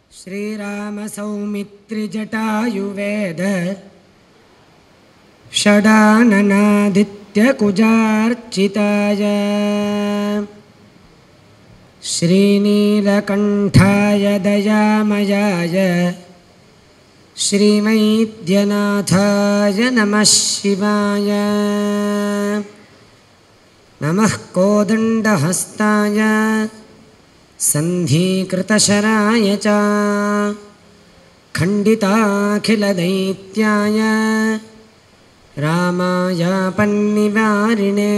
श्रीरामसौमित्रिजटायुवेद षडाननादित्यकुजार्चिताय श्रीनीलकण्ठाय दयामयाय श्रीवैद्यनाथाय नमः शिवाय नमः कोदण्डहस्ताय सन्धीकृतशराय च खण्डिताखिलदैत्याय रामाय पन्निवारिणे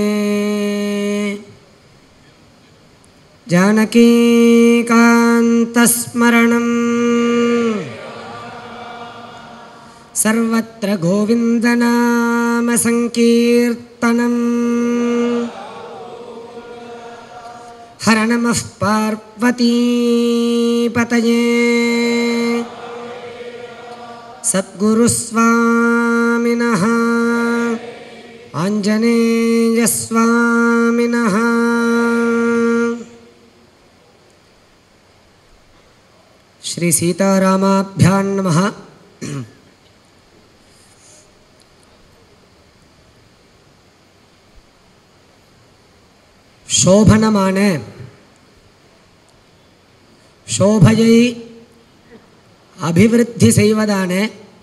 जानकीकान्तस्मरणम् सर्वत्र गोविन्दनामसङ्कीर्तनम् हर नमः पार्वतीपतये सद्गुरुस्वामिनः आञ्जनेयस्वामिनः श्रीसीतारामाभ्यां नमः சோபனமான சோபையை அபிவிருத்தி செய்வதான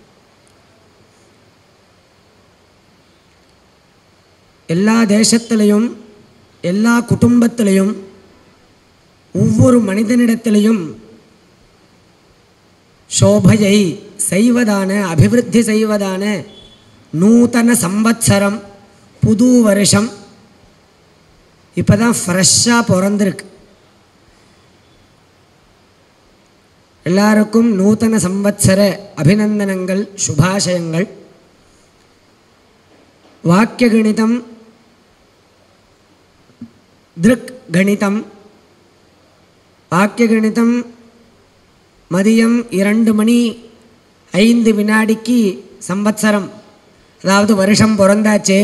எல்லா தேசத்திலையும் எல்லா குடும்பத்திலையும் ஒவ்வொரு மனிதனிடத்திலையும் சோபையை செய்வதான அபிவிருத்தி செய்வதான நூதன சம்பத்சரம் புது வருஷம் இப்போ தான் ஃப்ரெஷ்ஷாக பிறந்திருக்கு எல்லாருக்கும் நூதன சம்பத்சர அபிநந்தனங்கள் சுபாஷயங்கள் வாக்கிய கணிதம் திருக் கணிதம் வாக்கிய கணிதம் மதியம் இரண்டு மணி ஐந்து வினாடிக்கு சம்பத்சரம் அதாவது வருஷம் பிறந்தாச்சு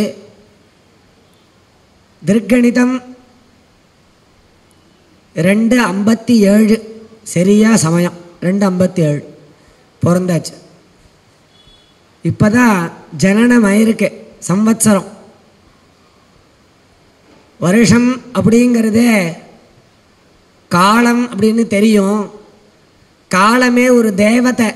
திருக்கணிதம் ரெண்டு ஐம்பத்தி ஏழு சரியா சமயம் ரெண்டு ஐம்பத்தி ஏழு பிறந்தாச்சு இப்போ தான் ஜனனம் ஆயிருக்கு சம்வத்சரம் வருஷம் அப்படிங்கிறதே காலம் அப்படின்னு தெரியும் காலமே ஒரு தேவதை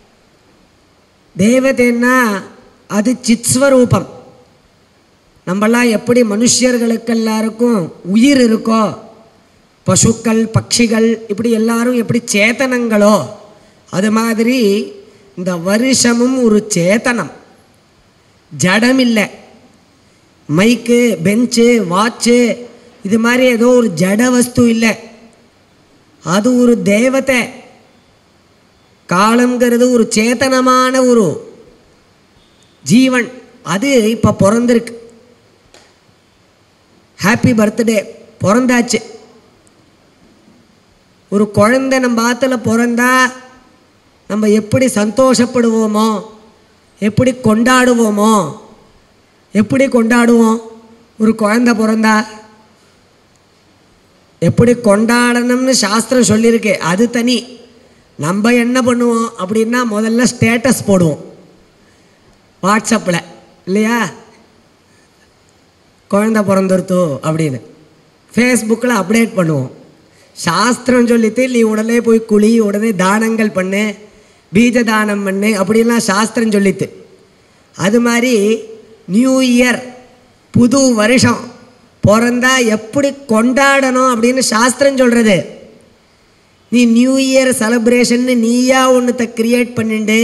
தேவதைன்னா அது சித்ஸ்வரூபம் நம்மளாம் எப்படி மனுஷர்களுக்கு எல்லாருக்கும் உயிர் இருக்கோ பசுக்கள் பட்சிகள் இப்படி எல்லாரும் எப்படி சேத்தனங்களோ அது மாதிரி இந்த வருஷமும் ஒரு சேத்தனம் ஜடம் இல்லை மைக்கு பெஞ்சு வாட்சு இது மாதிரி ஏதோ ஒரு ஜட வஸ்து இல்லை அது ஒரு தேவதை காலங்கிறது ஒரு சேத்தனமான ஒரு ஜீவன் அது இப்போ பிறந்திருக்கு ஹாப்பி பர்த்டே பிறந்தாச்சு ஒரு குழந்தை நம்ம ஆற்றுல பிறந்தா நம்ம எப்படி சந்தோஷப்படுவோமோ எப்படி கொண்டாடுவோமோ எப்படி கொண்டாடுவோம் ஒரு குழந்தை பிறந்தா எப்படி கொண்டாடணும்னு சாஸ்திரம் சொல்லியிருக்கு அது தனி நம்ம என்ன பண்ணுவோம் அப்படின்னா முதல்ல ஸ்டேட்டஸ் போடுவோம் வாட்ஸ்அப்பில் இல்லையா குழந்த பிறந்துருத்தோ அப்படின்னு ஃபேஸ்புக்கில் அப்டேட் பண்ணுவோம் சாஸ்திரம் சொல்லித்து நீ உடனே போய் குழி உடனே தானங்கள் பண்ணு பீஜ தானம் பண்ணு அப்படின்லாம் சாஸ்திரம் சொல்லித்து அது மாதிரி நியூ இயர் புது வருஷம் பிறந்தா எப்படி கொண்டாடணும் அப்படின்னு சாஸ்திரம் சொல்கிறது நீ நியூ இயர் செலப்ரேஷன்னு நீயா ஒன்றத்தை க்ரியேட் பண்ணிட்டு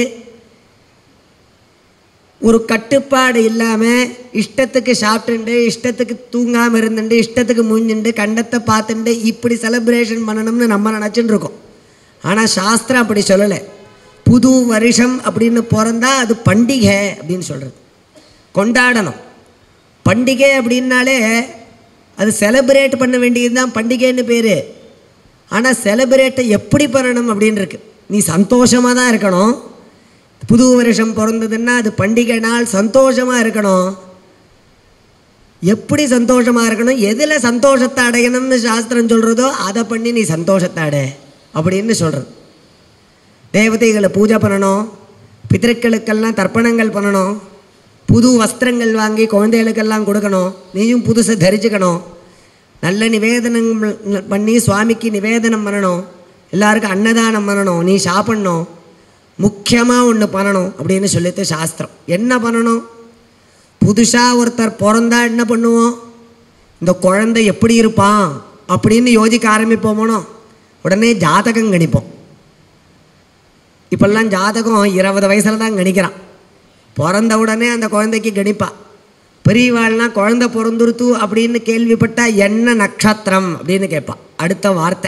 ஒரு கட்டுப்பாடு இல்லாமல் இஷ்டத்துக்கு சாப்பிட்டுண்டு இஷ்டத்துக்கு தூங்காமல் இருந்துட்டு இஷ்டத்துக்கு முஞ்சுண்டு கண்டத்தை பார்த்துட்டு இப்படி செலிப்ரேஷன் பண்ணணும்னு நம்ம நினச்சிட்டு இருக்கோம் ஆனால் சாஸ்திரம் அப்படி சொல்லலை புது வருஷம் அப்படின்னு பிறந்தா அது பண்டிகை அப்படின்னு சொல்கிறது கொண்டாடணும் பண்டிகை அப்படின்னாலே அது செலிப்ரேட் பண்ண வேண்டியது தான் பண்டிகைன்னு பேர் ஆனால் செலிப்ரேட்டை எப்படி பண்ணணும் அப்படின்னு இருக்கு நீ சந்தோஷமாக தான் இருக்கணும் புது வருஷம் பிறந்ததுன்னா அது பண்டிகை நாள் சந்தோஷமாக இருக்கணும் எப்படி சந்தோஷமாக இருக்கணும் எதில் சந்தோஷத்தை அடையணும்னு சாஸ்திரம் சொல்கிறதோ அதை பண்ணி நீ சந்தோஷத்தை அடை அப்படின்னு சொல்கிறது தேவதைகளை பூஜை பண்ணணும் பிதற்களுக்கெல்லாம் தர்ப்பணங்கள் பண்ணணும் புது வஸ்திரங்கள் வாங்கி குழந்தைகளுக்கெல்லாம் கொடுக்கணும் நீயும் புதுசை தரிச்சுக்கணும் நல்ல நிவேதனம் பண்ணி சுவாமிக்கு நிவேதனம் பண்ணணும் எல்லாருக்கும் அன்னதானம் பண்ணணும் நீ சாப்பிட்ணும் முக்கியமாக ஒன்று பண்ணணும் அப்படின்னு சொல்லிட்டு சாஸ்திரம் என்ன பண்ணணும் புதுசாக ஒருத்தர் பிறந்தா என்ன பண்ணுவோம் இந்த குழந்தை எப்படி இருப்பான் அப்படின்னு யோசிக்க ஆரம்பிப்போமோனோ உடனே ஜாதகம் கணிப்போம் இப்பெல்லாம் ஜாதகம் இருபது வயசில் தான் கணிக்கிறான் பிறந்த உடனே அந்த குழந்தைக்கு கணிப்பா பெரியவாள்னா குழந்தை பிறந்துருத்து அப்படின்னு கேள்விப்பட்டா என்ன நட்சத்திரம் அப்படின்னு கேட்பா அடுத்த வார்த்தை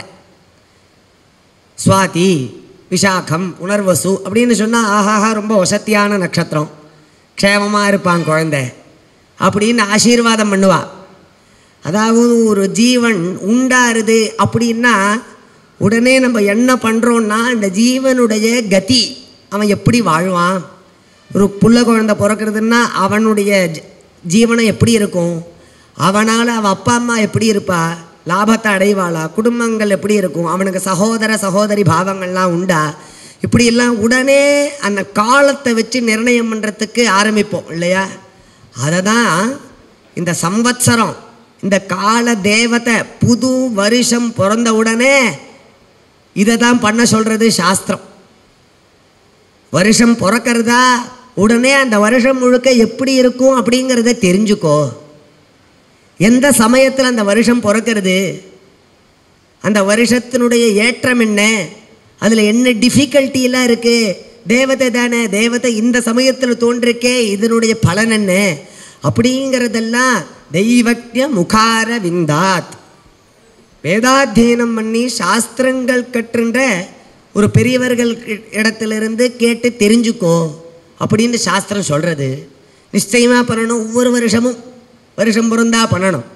சுவாதி விசாகம் உணர்வசு அப்படின்னு சொன்னால் ஆஹாஹா ரொம்ப வசத்தியான நட்சத்திரம் க்ஷேமமாக இருப்பான் குழந்தை அப்படின்னு ஆசீர்வாதம் பண்ணுவா அதாவது ஒரு ஜீவன் உண்டாருது அப்படின்னா உடனே நம்ம என்ன பண்ணுறோன்னா இந்த ஜீவனுடைய கதி அவன் எப்படி வாழ்வான் ஒரு புள்ள குழந்தை பிறக்கிறதுன்னா அவனுடைய ஜ- ஜீவனம் எப்படி இருக்கும் அவனால் அவன் அப்பா அம்மா எப்படி இருப்பா லாபத்தை அடைவாளா குடும்பங்கள் எப்படி இருக்கும் அவனுக்கு சகோதர சகோதரி பாவங்கள்லாம் உண்டா இப்படியெல்லாம் உடனே அந்த காலத்தை வச்சு நிர்ணயம் பண்ணுறதுக்கு ஆரம்பிப்போம் இல்லையா அதை தான் இந்த சம்வத்சரம் இந்த கால தேவதை புது வருஷம் பிறந்த உடனே இதை தான் பண்ண சொல்கிறது சாஸ்திரம் வருஷம் பிறக்கிறதா உடனே அந்த வருஷம் முழுக்க எப்படி இருக்கும் அப்படிங்கிறத தெரிஞ்சுக்கோ எந்த சமயத்தில் அந்த வருஷம் பிறக்கிறது அந்த வருஷத்தினுடைய ஏற்றம் என்ன அதில் என்ன டிஃபிகல்ட்டிலாம் இருக்குது தேவதை தானே தேவதை இந்த சமயத்தில் தோன்றிருக்கே இதனுடைய பலன் என்ன அப்படிங்கிறதெல்லாம் தெய்வக்ய முகார விந்தாத் வேதாத்தியனம் பண்ணி சாஸ்திரங்கள் கற்றுன்ற ஒரு பெரியவர்கள் கி- இடத்திலிருந்து கேட்டு தெரிஞ்சுக்கோ அப்படின்னு சாஸ்திரம் சொல்கிறது நிச்சயமாக பண்ணணும் ஒவ்வொரு வருஷமும் வருஷம் பிறந்தா பண்ணணும்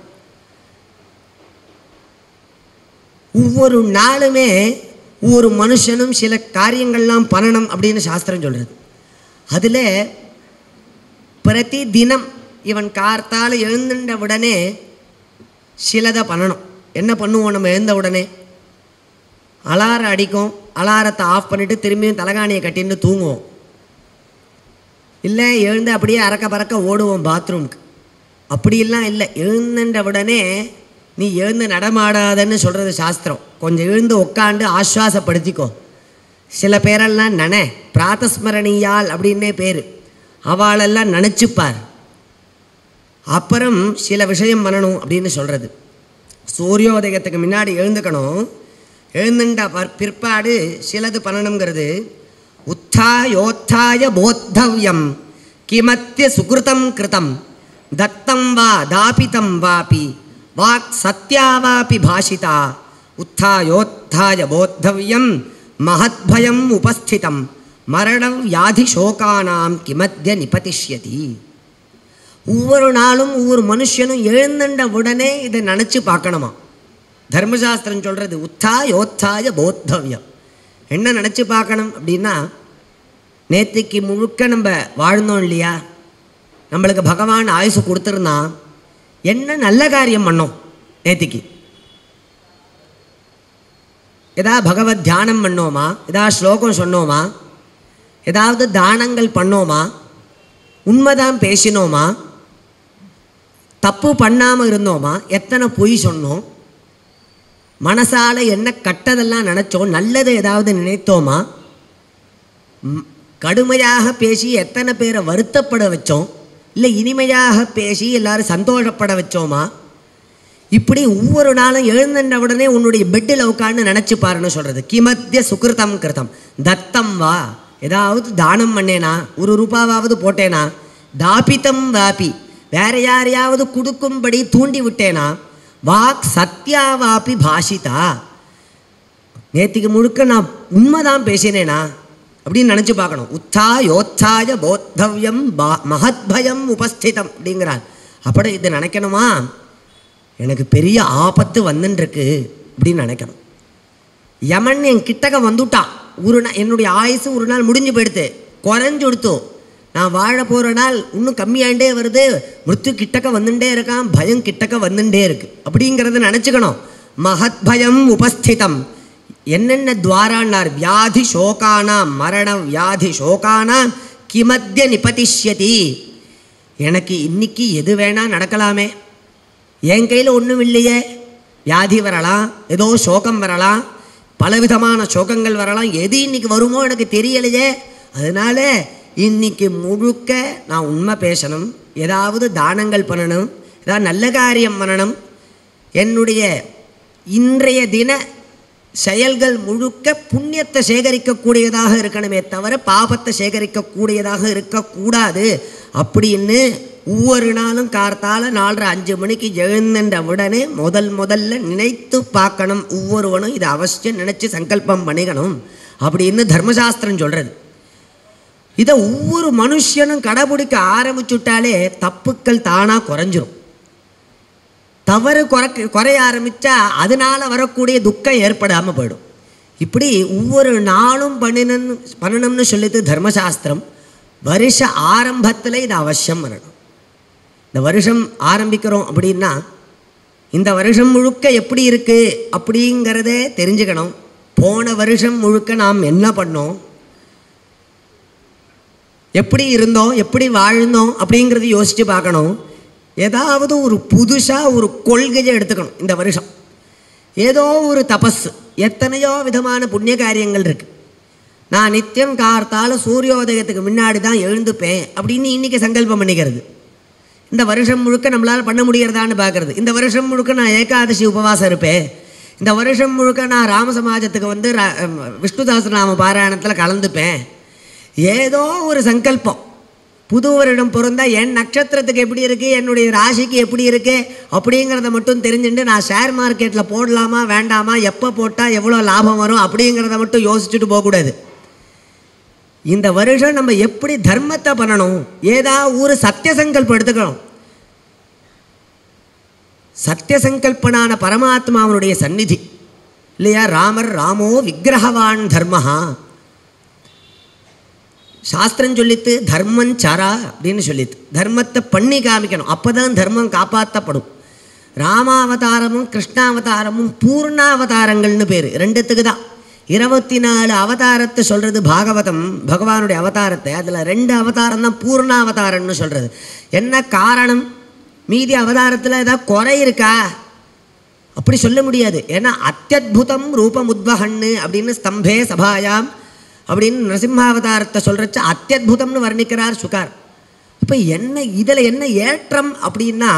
ஒவ்வொரு நாளுமே ஒவ்வொரு மனுஷனும் சில காரியங்கள்லாம் பண்ணணும் அப்படின்னு சாஸ்திரம் சொல்கிறது அதில் பிரதி தினம் இவன் கார்த்தால எழுந்துட்ட உடனே சிலதை பண்ணணும் என்ன பண்ணுவோம் நம்ம எழுந்த உடனே அலாரம் அடிக்கும் அலாரத்தை ஆஃப் பண்ணிவிட்டு திரும்பியும் தலகாணியை கட்டின்னு தூங்குவோம் இல்லை எழுந்து அப்படியே அறக்க பறக்க ஓடுவோம் பாத்ரூம்க்கு அப்படியெல்லாம் இல்லை எழுந்துட்ட உடனே நீ எழுந்து நடமாடாதன்னு சொல்கிறது சாஸ்திரம் கொஞ்சம் எழுந்து உட்காந்து ஆஸ்வாசப்படுத்திக்கோ சில பேரெல்லாம் நன பிராத்தஸ்மரணியால் அப்படின்னே பேர் அவளெல்லாம் நினச்சிப்பார் அப்புறம் சில விஷயம் பண்ணணும் அப்படின்னு சொல்கிறது சூரியோதயத்துக்கு முன்னாடி எழுந்துக்கணும் எழுந்துட்ட பர் பிற்பாடு சிலது பண்ணணுங்கிறது உத்தாயோத்தாய போத்தவ்யம் கிமத்திய சுகிருதம் கிருதம் தத்தம் வா தாபிதம் வாபி வாக் சத்யாவாபி பாஷிதா உத்தாயோத்தாய போத்தவ்யம் மகத்பயம் உபஸ்திதம் மரணம் வியாதி சோகானாம் கிமத்திய நிபதிஷ்யதி ஒவ்வொரு நாளும் ஒவ்வொரு மனுஷனும் எழுந்துட்ட உடனே இதை நினச்சி பார்க்கணுமா தர்மசாஸ்திரம் சொல்கிறது உத்தா யோத்தாய போத்தவ்யம் என்ன நினச்சி பார்க்கணும் அப்படின்னா நேத்திக்கு முழுக்க நம்ம வாழ்ந்தோம் இல்லையா நம்மளுக்கு பகவான் ஆயுசு கொடுத்துருந்தான் என்ன நல்ல காரியம் பண்ணோம் நேத்திக்கு ஏதாவது பகவத் தியானம் பண்ணோமா ஏதாவது ஸ்லோகம் சொன்னோமா ஏதாவது தானங்கள் பண்ணோமா உண்மைதான் பேசினோமா தப்பு பண்ணாமல் இருந்தோமா எத்தனை பொய் சொன்னோம் மனசால் என்ன கட்டதெல்லாம் நினச்சோம் நல்லது ஏதாவது நினைத்தோமா ம், கடுமையாக பேசி எத்தனை பேரை வருத்தப்பட வச்சோம் இல்லை இனிமையாக பேசி எல்லாரும் சந்தோஷப்பட வச்சோமா இப்படி ஒவ்வொரு நாளும் எழுந்த உடனே உன்னுடைய பெட்டில் உட்காந்து நினச்சி பாருன்னு சொல்கிறது கிமத்திய சுகிருதம் கிருதம் தத்தம் வா ஏதாவது தானம் பண்ணேனா ஒரு ரூபாவாவது போட்டேனா தாபிதம் வாபி வேற யாரையாவது கொடுக்கும்படி தூண்டி விட்டேனா வாக் சத்யாவாபி பாஷிதா நேத்திக்கு முழுக்க நான் உண்மைதான் பேசினேனா அப்படின்னு நினச்சி பார்க்கணும் உத்தா யோத்தாய போத்தவ்யம் பா மகத்பயம் உபஸ்திதம் அப்படிங்கிறார் அப்படி இது நினைக்கணுமா எனக்கு பெரிய ஆபத்து வந்துட்டுருக்கு அப்படின்னு நினைக்கணும் யமன் என் கிட்டக்க வந்துட்டான் ஒரு நாள் என்னுடைய ஆயுசு ஒரு நாள் முடிஞ்சு போயிடுத்து குறைஞ்சு கொடுத்தோ நான் வாழ போகிற நாள் இன்னும் கம்மியாண்டே வருது மிருத்யு கிட்டக்க வந்துட்டே இருக்கான் பயம் கிட்டக்க வந்துட்டே இருக்கு அப்படிங்கிறத நினச்சிக்கணும் மகத் பயம் உபஸ்திதம் என்னென்ன துவாரான்னார் வியாதி சோகானாம் மரண வியாதி சோகானாம் கிமத்திய நிபதிஷ்யதி எனக்கு இன்னைக்கு எது வேணால் நடக்கலாமே என் கையில் ஒன்றும் இல்லையே வியாதி வரலாம் ஏதோ சோகம் வரலாம் பலவிதமான சோகங்கள் வரலாம் எது இன்னைக்கு வருமோ எனக்கு தெரியலையே அதனால இன்னைக்கு முழுக்க நான் உண்மை பேசணும் ஏதாவது தானங்கள் பண்ணணும் ஏதாவது நல்ல காரியம் பண்ணணும் என்னுடைய இன்றைய தின செயல்கள் முழுக்க புண்ணியத்தை சேகரிக்கக்கூடியதாக இருக்கணுமே தவிர பாபத்தை சேகரிக்கக்கூடியதாக இருக்கக்கூடாது அப்படின்னு ஒவ்வொரு நாளும் கார்த்தால நாலரை அஞ்சு மணிக்கு எழுந்துன்ற உடனே முதல் முதல்ல நினைத்து பார்க்கணும் ஒவ்வொருவனும் இதை அவசியம் நினச்சி சங்கல்பம் பண்ணிக்கணும் அப்படின்னு தர்மசாஸ்திரம் சொல்கிறது இதை ஒவ்வொரு மனுஷனும் கடைபிடிக்க ஆரம்பிச்சுட்டாலே தப்புக்கள் தானாக குறைஞ்சிரும் தவறு குறைக்க குறைய ஆரம்பித்தா அதனால வரக்கூடிய துக்கம் ஏற்படாமல் போயிடும் இப்படி ஒவ்வொரு நாளும் பண்ணினு பண்ணணும்னு சொல்லிட்டு தர்மசாஸ்திரம் வருஷ ஆரம்பத்தில் இது அவசியம் பண்ணணும் இந்த வருஷம் ஆரம்பிக்கிறோம் அப்படின்னா இந்த வருஷம் முழுக்க எப்படி இருக்குது அப்படிங்கிறதே தெரிஞ்சுக்கணும் போன வருஷம் முழுக்க நாம் என்ன பண்ணோம் எப்படி இருந்தோம் எப்படி வாழ்ந்தோம் அப்படிங்கிறது யோசித்து பார்க்கணும் ஏதாவது ஒரு புதுசாக ஒரு கொள்கையை எடுத்துக்கணும் இந்த வருஷம் ஏதோ ஒரு தபஸ் எத்தனையோ விதமான புண்ணிய காரியங்கள் இருக்குது நான் நித்தியம் கார்த்தால சூரியோதயத்துக்கு முன்னாடி தான் எழுந்துப்பேன் அப்படின்னு இன்றைக்கி சங்கல்பம் பண்ணிக்கிறது இந்த வருஷம் முழுக்க நம்மளால் பண்ண முடியறதான்னு பார்க்குறது இந்த வருஷம் முழுக்க நான் ஏகாதசி உபவாசம் இருப்பேன் இந்த வருஷம் முழுக்க நான் ராம சமாஜத்துக்கு வந்து ரா- விஷ்ணு சஹஸ்ரநாம பாராயணத்தில் கலந்துப்பேன் ஏதோ ஒரு சங்கல்பம் புது வருடம் பிறந்தா என் நட்சத்திரத்துக்கு எப்படி இருக்குது என்னுடைய ராசிக்கு எப்படி இருக்குது அப்படிங்கிறத மட்டும் தெரிஞ்சுட்டு நான் ஷேர் மார்க்கெட்டில் போடலாமா வேண்டாமா எப்போ போட்டால் எவ்வளோ லாபம் வரும் அப்படிங்கிறத மட்டும் யோசிச்சுட்டு போகக்கூடாது இந்த வருஷம் நம்ம எப்படி தர்மத்தை பண்ணணும் ஏதா ஒரு சத்திய சங்கல்பம் எடுத்துக்கணும் சத்திய சங்கல்பனான பரமாத்மாவனுடைய சந்நிதி இல்லையா ராமர் ராமோ விக்கிரகவான் தர்மஹா சாஸ்திரம் சொல்லித்து தர்மம் சரா அப்படின்னு சொல்லித்து தர்மத்தை பண்ணி காமிக்கணும் அப்போ தான் தர்மம் காப்பாற்றப்படும் ராமாவதாரமும் கிருஷ்ணாவதாரமும் பூர்ணாவதாரங்கள்னு பேர் ரெண்டுத்துக்கு தான் இருபத்தி நாலு அவதாரத்தை சொல்கிறது பாகவதம் பகவானுடைய அவதாரத்தை அதில் ரெண்டு அவதாரம் தான் பூர்ணாவதாரம்னு சொல்கிறது என்ன காரணம் மீதி அவதாரத்தில் ஏதாவது குறை இருக்கா அப்படி சொல்ல முடியாது ஏன்னா அத்தியுதம் ரூபம் உத்வகன்னு அப்படின்னு ஸ்தம்பே சபாயாம் அப்படின்னு நரசிம்மாவதாரத்தை சொல்கிறச்ச அத்தியுதம்னு வர்ணிக்கிறார் சுகார் இப்போ என்ன இதில் என்ன ஏற்றம் அப்படின்னா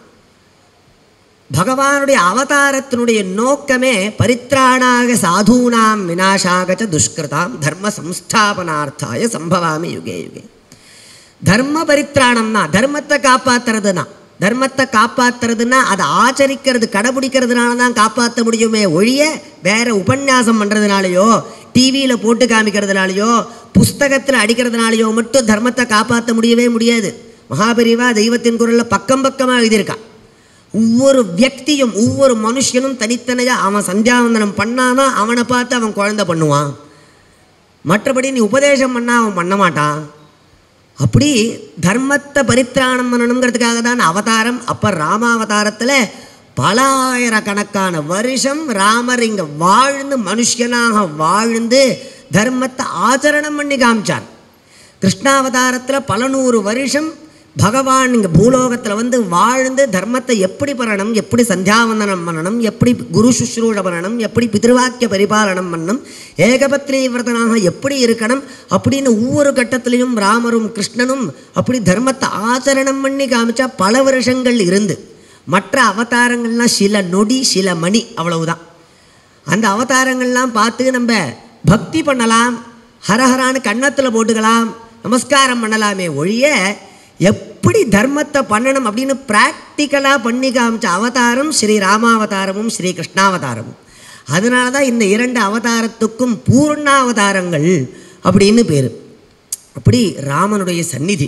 பகவானுடைய அவதாரத்தினுடைய நோக்கமே பரித்ராணாக சாதூனாம் விநாசாக ச துஷ்கிருதாம் தர்ம சம்ஸ்தாபனார்த்தாய சம்பவாமி யுகே யுகே தர்ம பரித்ராணம்னா தர்மத்தை காப்பாத்துறதுனா தர்மத்தை காப்பாத்துறதுன்னா அதை ஆச்சரிக்கிறது கடைபிடிக்கிறதுனால தான் காப்பாற்ற முடியுமே ஒழிய வேற உபன்யாசம் பண்ணுறதுனாலையோ டிவியில் போட்டு காமிக்கிறதுனாலையோ புஸ்தகத்தில் அடிக்கிறதுனாலையோ மட்டும் தர்மத்தை காப்பாற்ற முடியவே முடியாது மகாபெரிவா தெய்வத்தின் குரலில் பக்கம் பக்கமாக எழுதியிருக்கா ஒவ்வொரு வியக்தியும் ஒவ்வொரு மனுஷனும் தனித்தனியாக அவன் சந்தியாவந்தனம் பண்ணானா அவனை பார்த்து அவன் குழந்தை பண்ணுவான் மற்றபடி நீ உபதேசம் பண்ணா அவன் பண்ண மாட்டான் அப்படி தர்மத்தை பரித்ராணம் பண்ணணுங்கிறதுக்காக தான் அவதாரம் அப்போ ராமாவதாரத்தில் பல ஆயிரக்கணக்கான வருஷம் ராமர் இங்கே வாழ்ந்து மனுஷனாக வாழ்ந்து தர்மத்தை ஆச்சரணம் பண்ணி காமிச்சார் கிருஷ்ணாவதாரத்தில் பல நூறு வருஷம் பகவான் இங்கே பூலோகத்தில் வந்து வாழ்ந்து தர்மத்தை எப்படி பண்ணணும் எப்படி சந்தியாவந்தனம் பண்ணணும் எப்படி குரு சுஷ்ரூஷ பண்ணணும் எப்படி பிதிருவாக்கிய பரிபாலனம் பண்ணணும் ஏகபத்னி விரதனாக எப்படி இருக்கணும் அப்படின்னு ஒவ்வொரு கட்டத்திலையும் ராமரும் கிருஷ்ணனும் அப்படி தர்மத்தை ஆச்சரணம் பண்ணி காமிச்சா பல வருஷங்கள் இருந்து மற்ற அவதாரங்கள்லாம் சில நொடி சில மணி அவ்வளவுதான் அந்த அவதாரங்கள்லாம் பார்த்து நம்ம பக்தி பண்ணலாம் ஹரஹரான்னு கன்னத்தில் போட்டுக்கலாம் நமஸ்காரம் பண்ணலாமே ஒழிய எப்படி தர்மத்தை பண்ணணும் அப்படின்னு ப்ராக்டிக்கலாக பண்ணி காமிச்ச அவதாரம் ஸ்ரீ ராமாவதாரமும் ஸ்ரீ கிருஷ்ணாவதாரமும் அதனால தான் இந்த இரண்டு அவதாரத்துக்கும் பூர்ணாவதாரங்கள் அப்படின்னு பேர் அப்படி ராமனுடைய சந்நிதி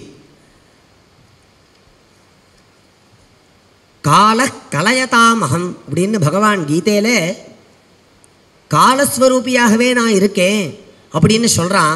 கால கலயதாமகம் அப்படின்னு பகவான் கீதையில காலஸ்வரூபியாகவே நான் இருக்கேன் அப்படின்னு சொல்கிறான்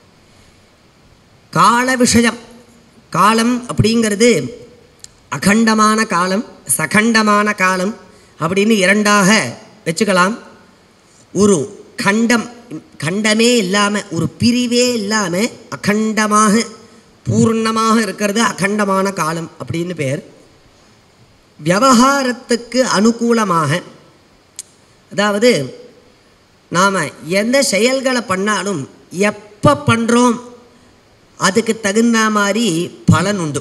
கால விஷயம் காலம் அப்படிங்கிறது அகண்டமான காலம் சகண்டமான காலம் அப்படின்னு இரண்டாக வச்சுக்கலாம் ஒரு கண்டம் கண்டமே இல்லாமல் ஒரு பிரிவே இல்லாமல் அகண்டமாக பூர்ணமாக இருக்கிறது அகண்டமான காலம் அப்படின்னு பேர் விவகாரத்துக்கு அனுகூலமாக அதாவது நாம் எந்த செயல்களை பண்ணாலும் எப்போ பண்ணுறோம் அதுக்கு தகுந்த மாதிரி பலன் உண்டு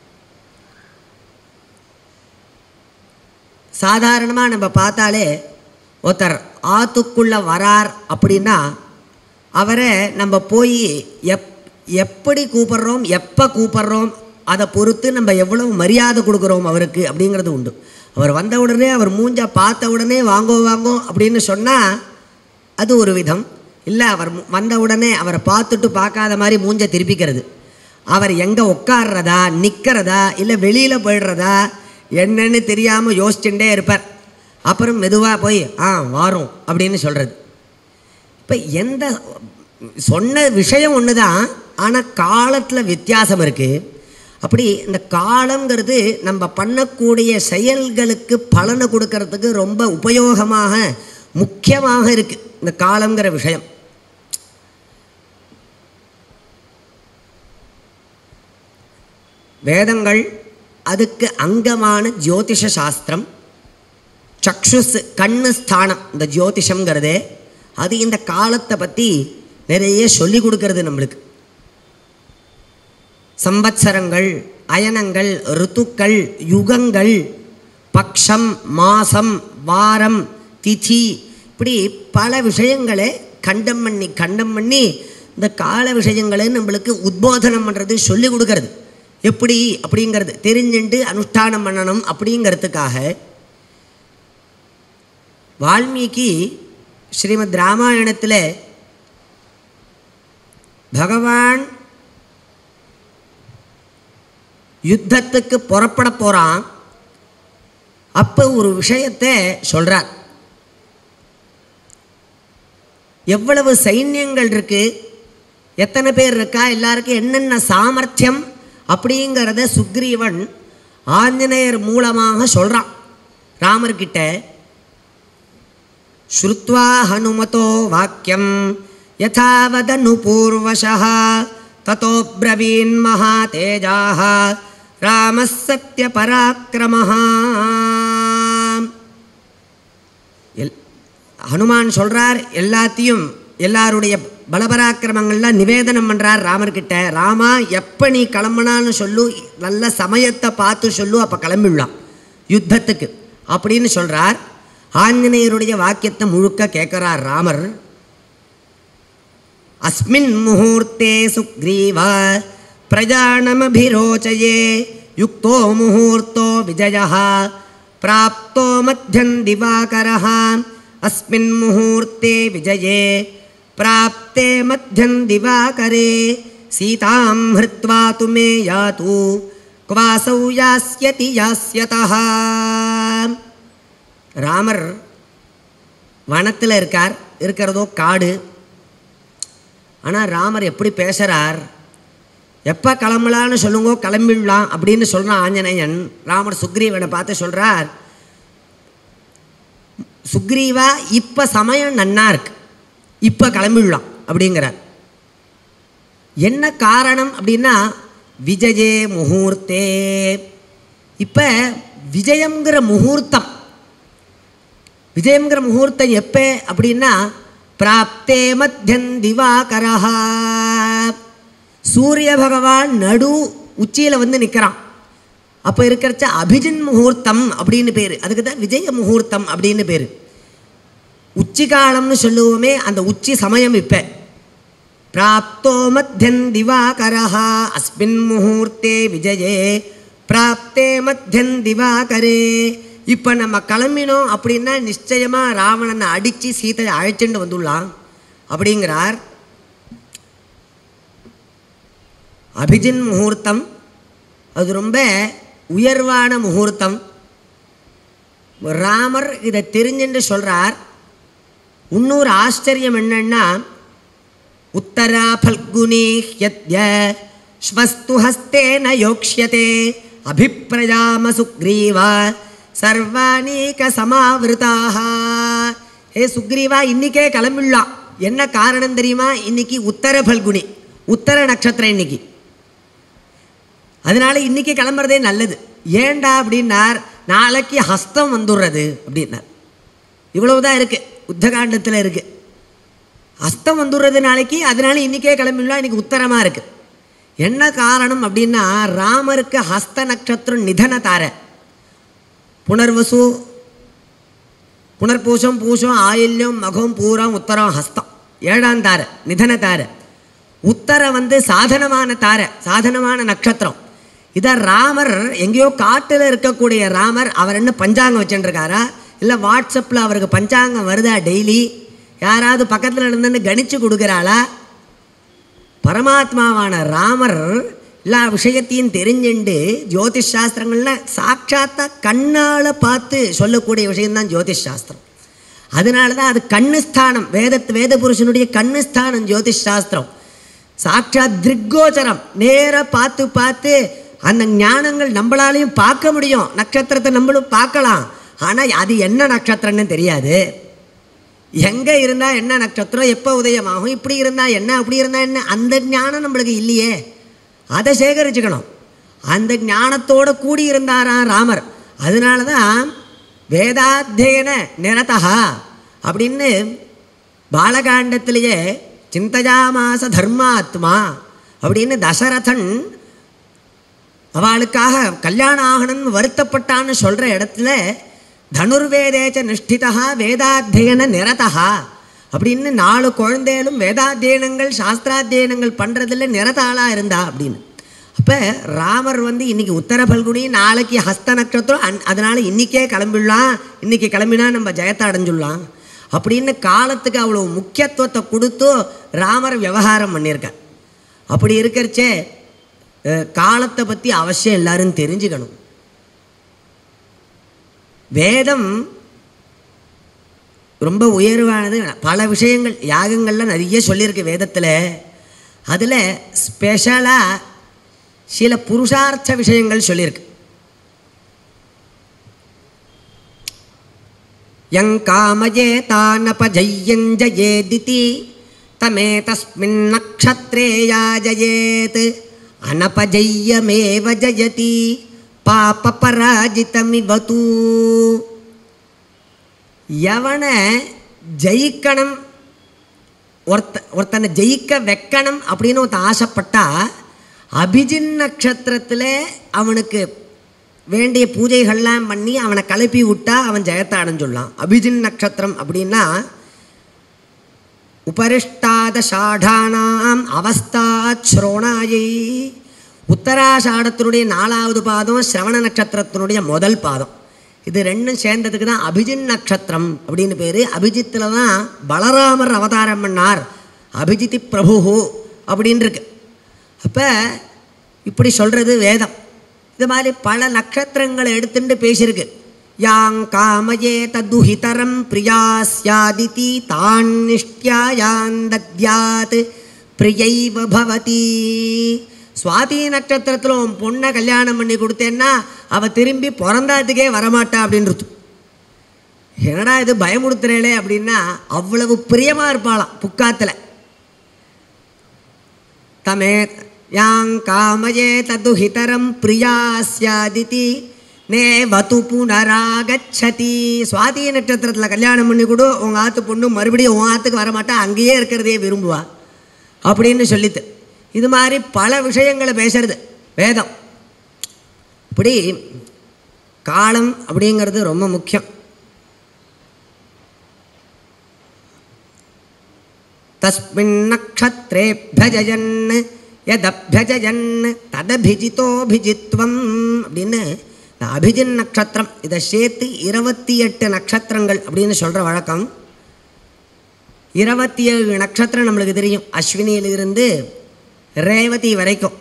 சாதாரணமாக நம்ம பார்த்தாலே ஒருத்தர் ஆற்றுக்குள்ளே வரார் அப்படின்னா அவரை நம்ம போய் எப் எப்படி கூப்பிட்றோம் எப்போ கூப்பிட்றோம் அதை பொறுத்து நம்ம எவ்வளவு மரியாதை கொடுக்குறோம் அவருக்கு அப்படிங்கிறது உண்டு அவர் வந்த உடனே அவர் மூஞ்ச பார்த்த உடனே வாங்கோ வாங்கோ அப்படின்னு சொன்னால் அது ஒரு விதம் இல்லை அவர் மு- வந்த உடனே அவரை பார்த்துட்டு பார்க்காத மாதிரி மூஞ்ச திருப்பிக்கிறது அவர் எங்கே உட்கார்றதா நிற்கிறதா இல்லை வெளியில் போயிடுறதா என்னன்னு தெரியாமல் யோசிச்சுட்டே இருப்பார் அப்புறம் மெதுவாக போய் ஆ வாரோம் அப்படின்னு சொல்கிறது இப்போ எந்த சொன்ன விஷயம் ஒன்று தான் ஆனால் காலத்தில் வித்தியாசம் இருக்குது அப்படி இந்த காலங்கிறது நம்ம பண்ணக்கூடிய செயல்களுக்கு பலனை கொடுக்கறதுக்கு ரொம்ப உபயோகமாக முக்கியமாக இருக்குது இந்த காலங்கிற விஷயம் வேதங்கள் அதுக்கு அங்கமான ஜோதிஷ சாஸ்திரம் சக்ஷுஸ் கண்ணு ஸ்தானம் இந்த ஜோதிஷங்கிறதே அது இந்த காலத்தை பற்றி நிறைய சொல்லி கொடுக்கறது நம்மளுக்கு சம்பத்சரங்கள் அயனங்கள் ருத்துக்கள் யுகங்கள் பக்ஷம் மாசம் வாரம் திதி இப்படி பல விஷயங்களை கண்டம் பண்ணி கண்டம் பண்ணி இந்த கால விஷயங்களை நம்மளுக்கு உத்போதனம் பண்ணுறது சொல்லி கொடுக்கறது எப்படி அப்படிங்கிறது தெரிஞ்சுட்டு அனுஷ்டானம் பண்ணணும் அப்படிங்கிறதுக்காக வால்மீகி ஸ்ரீமத் ராமாயணத்தில் பகவான் யுத்தத்துக்கு புறப்பட போகிறான் அப்போ ஒரு விஷயத்தை சொல்கிறார் எவ்வளவு சைன்யங்கள் இருக்கு எத்தனை பேர் இருக்கா எல்லாருக்கும் என்னென்ன சாமர்த்தியம் அப்படிங்கிறத சுக்ரீவன் ஆஞ்சநேயர் மூலமாக சொல்கிறான் ராமர்கிட்ட ஸ்ருத்வா ஹனுமதோ வாக்கியம் யதாவதனு பூர்வசः ததோ பிரவீன் மகாதேஜாः ராமः சத்யபராக்கிரமः எல் ஹனுமான் சொல்கிறார் எல்லாத்தையும் எல்லாருடைய பலபராக்கிரமங்கள்லாம் நிவேதனம் பண்ணுறார் ராமர்கிட்ட ராமா எப்போ நீ கிளம்புனான்னு சொல்லு நல்ல சமயத்தை பார்த்து சொல்லு அப்போ கிளம்பிடலாம் யுத்தத்துக்கு அப்படின்னு சொல்கிறார் ஆஞ்சநேயருடைய வாக்கியத்தை முழுக்க கேட்குறார் ராமர் அஸ்மின் முகூர்த்தே சுக்ரீவ பிரஜானமபிரோச்சயே யுக்தோ முகூர்த்தோ விஜய பிராப்தோ மத்தியன் திவாகரः அஸ்மின் முகூர்த்தே விஜயே பிராப்தே மத்தியன் திவாகரே சீதாம் ஹிருத்வா து மே யாத்து குவாசௌ யாஸ்யதி யாஸ்யதः ராமர் வனத்தில் இருக்கார் இருக்கிறதோ காடு ஆனால் ராமர் எப்படி பேசுகிறார் எப்போ கிளம்பலான்னு சொல்லுங்கோ கிளம்பிடலாம் அப்படின்னு சொல்கிறான் ஆஞ்சநேயன் ராமர் சுக்ரீவனை பார்த்து சொல்கிறார் சுக்ரீவா இப்போ சமயம் நன்னா இருக்கு இப்போ கிளம்பிடலாம் அப்படிங்கிறார் என்ன காரணம் அப்படின்னா விஜயே முகூர்த்தே இப்போ விஜயங்கிற முகூர்த்தம் விஜயங்கிற முகூர்த்தம் எப்போ அப்படின்னா பிராப்தே மத்தியன் திவாகரஹா சூரிய பகவான் நடு உச்சியில் வந்து நிற்கிறான் அப்போ இருக்கிறச்ச அபிஜின் முகூர்த்தம் அப்படின்னு பேர் அதுக்கு தான் விஜய முகூர்த்தம் அப்படின்னு பேர் உச்சி காலம்னு சொல்லுவோமே அந்த உச்சி சமயம் இப்போ பிராப்தோ மத்தியன் திவாகரஹா அஸ்மின் முகூர்த்தே விஜயே பிராப்தே மத்தியன் திவாகரே இப்போ நம்ம கிளம்பினோம் அப்படின்னா நிச்சயமாக ராவணனை அடித்து சீதையை அழைச்சிட்டு வந்துடலாம் அப்படிங்கிறார் அபிஜின் முகூர்த்தம் அது ரொம்ப உயர்வான முகூர்த்தம் ராமர் இதை தெரிஞ்சுட்டு சொல்கிறார் இன்னொரு ஆச்சரியம் என்னன்னா உத்தரா பல்குனி ஹ்யத்ய ஸ்வஸ்து ஹஸ்தேன யோக்ஷ்யதே அபிப்பிரஜாம சுக்ரீவா சர்வாணீக சமாவிருதாக ஹே சுக்ரீவா இன்னிக்கே கிளம்பிடலாம் என்ன காரணம் தெரியுமா இன்னைக்கு உத்தர பல்குனி உத்தர நட்சத்திரம் இன்னைக்கு அதனால இன்னைக்கு கிளம்புறதே நல்லது ஏண்டா அப்படின்னார் நாளைக்கு ஹஸ்தம் வந்துடுறது அப்படின்னார் இவ்வளவுதான் இருக்கு உத்தகாண்டத்தில் இருக்கு ஹஸ்தம் வந்துடுறது நாளைக்கு அதனால இன்னைக்கே கிளம்பிடலாம் இன்னைக்கு உத்தரமாக இருக்கு என்ன காரணம் அப்படின்னா ராமருக்கு ஹஸ்த நட்சத்திரம் நிதன தார புனர்வசு புனர்பூசம் பூசம் ஆயில்யம் மகம் பூரம் உத்தரம் ஹஸ்தம் ஏழாம் தார நிதன தார உத்தர வந்து சாதனமான தார சாதனமான நட்சத்திரம் இதை ராமர் எங்கேயோ காட்டில் இருக்கக்கூடிய ராமர் அவர் என்ன பஞ்சாங்கம் வச்சுட்டுருக்காரா இல்லை வாட்ஸ்அப்பில் அவருக்கு பஞ்சாங்கம் வருதா டெய்லி யாராவது பக்கத்தில் இருந்துன்னு கணிச்சு கொடுக்குறாளா பரமாத்மாவான ராமர் எல்லா விஷயத்தையும் தெரிஞ்சுண்டு ஜோதிஷ் சாஸ்திரங்கள்ல சாட்சாத்தா கண்ணால் பார்த்து சொல்லக்கூடிய விஷயம்தான் ஜோதிஷ் சாஸ்திரம் அதனால தான் அது கண்ணு ஸ்தானம் வேத வேத புருஷனுடைய கண்ணு ஸ்தானம் ஜோதிஷ் சாஸ்திரம் சாட்சாத் திருக்கோச்சரம் நேராக பார்த்து பார்த்து அந்த ஞானங்கள் நம்மளாலையும் பார்க்க முடியும் நட்சத்திரத்தை நம்மளும் பார்க்கலாம் ஆனால் அது என்ன நட்சத்திரம்னு தெரியாது எங்கே இருந்தால் என்ன நட்சத்திரம் எப்போ உதயமாகும் இப்படி இருந்தால் என்ன அப்படி இருந்தால் என்ன அந்த ஞானம் நம்மளுக்கு இல்லையே அதை சேகரிச்சுக்கணும் அந்த ஞானத்தோட கூடி இருந்தாராம் ராமர் அதனால தான் வேதாத்தியன நிரதா அப்படின்னு பாலகாண்டத்திலேயே சிந்தஜாமாச தர்மாத்மா அப்படின்னு தசரதன் அவளுக்காக கல்யாணம் ஆகணும்னு வருத்தப்பட்டான்னு சொல்கிற இடத்துல தனுர்வேதேச்ச நிஷ்டிதா வேதாத்தியன நிரதா அப்படின்னு நாலு குழந்தைகளும் வேதாத்தியனங்கள் சாஸ்திராத்தியனங்கள் பண்ணுறதுல நிரதாளாக இருந்தா அப்படின்னு அப்போ ராமர் வந்து இன்னைக்கு உத்தர பல்குனி நாளைக்கு ஹஸ்த நட்சத்திரம் அன் அதனால் இன்றைக்கே கிளம்பிடலாம் இன்றைக்கி கிளம்பினா நம்ம ஜெயத்தை அடைஞ்சுடலாம் அப்படின்னு காலத்துக்கு அவ்வளோ முக்கியத்துவத்தை கொடுத்து ராமர் விவகாரம் பண்ணியிருக்கார் அப்படி இருக்கிறச்சே அஹ், காலத்தை பற்றி அவசியம் எல்லாரும் தெரிஞ்சுக்கணும் வேதம் ரொம்ப உயர்வானது பல விஷயங்கள் யாகங்கள்லாம் நிறைய சொல்லியிருக்கு வேதத்தில் அதில் ஸ்பெஷலாக சில புருஷார்த்த விஷயங்கள் சொல்லியிருக்கு யங்காமயே தானபஜய்யஞ்சயேதிதி தமே தஸ்மின் நக்ஷத்ரே யாஜயேத் அனபஜய்யமேவ ஜயதி பாப பராஜிதமிவது எவனை ஜெயிக்கணும் ஒருத்த ஒருத்தனை ஜெயிக்க வைக்கணும் அப்படின்னு ஒருத்தன் ஆசைப்பட்டா அபிஜின் நட்சத்திரத்தில் அவனுக்கு வேண்டிய பூஜைகள்லாம் பண்ணி அவனை கிளப்பி விட்டா அவன் ஜெயத்தை அடைஞ்சுடலாம் அபிஜின் நட்சத்திரம் அப்படின்னா உபரிஷ்டாத ஷாடானாம் அவஸ்தாத் ஸ்ரோணாயை உத்தராஷாடத்தினுடைய நாலாவது பாதம் சிரவண நட்சத்திரத்தினுடைய முதல் பாதம் இது ரெண்டும் சேர்ந்ததுக்கு தான் அபிஜின் நட்சத்திரம் அப்படின்னு பேர் அபிஜித்தில் தான் பலராமர் அவதாரம் பண்ணார் அபிஜிதி பிரபு அப்படின்னு இருக்கு அப்போ இப்படி சொல்கிறது வேதம் இது மாதிரி பல நட்சத்திரங்களை எடுத்துட்டு பேசியிருக்கு யாங் காமயே ததுஹிதரம் பிரியா ஸ்யாதிதி தான் நிஷ்டியாயான் தத்யாத் பிரியைவ பவதி சுவாதி நட்சத்திரத்தில் உன் பொண்ணை கல்யாணம் பண்ணி கொடுத்தேன்னா அவள் திரும்பி பிறந்தாதுக்கே வரமாட்டா அப்படின்றது என்னடா இது பயமுடுத்துறேளே அப்படின்னா அவ்வளவு பிரியமாக இருப்பாளாம் புக்காத்தில் தமே யாங் காமயே ததுஹிதரம் பிரியா ஸ்யாதிதி நே வத்து புனராகச்சதி சுவாதி நட்சத்திரத்தில் கல்யாணம் பண்ணி கொடு உங்கள் ஆத்து பொண்ணு மறுபடியும் உன் ஆத்துக்கு வரமாட்டா அங்கேயே இருக்கிறதையே விரும்புவா அப்படின்னு சொல்லித்து இது மாதிரி பல விஷயங்களை பேசுறது வேதம் இப்படி காலம் அப்படிங்கிறது ரொம்ப முக்கியம் தஸ்மின் நக்ஷத்ரேபியஜன் எதபியஜன் ததபிஜிதோபிஜித்வம் அப்படின்னு இந்த அபிஜின் நட்சத்திரம் இதை சேர்த்து இருபத்தி எட்டு நட்சத்திரங்கள் அப்படின்னு சொல்கிற வழக்கம் இருபத்தி ஏழு நட்சத்திரம் நம்மளுக்கு தெரியும் அஸ்வினியிலிருந்து ரேவதி வரைக்கும்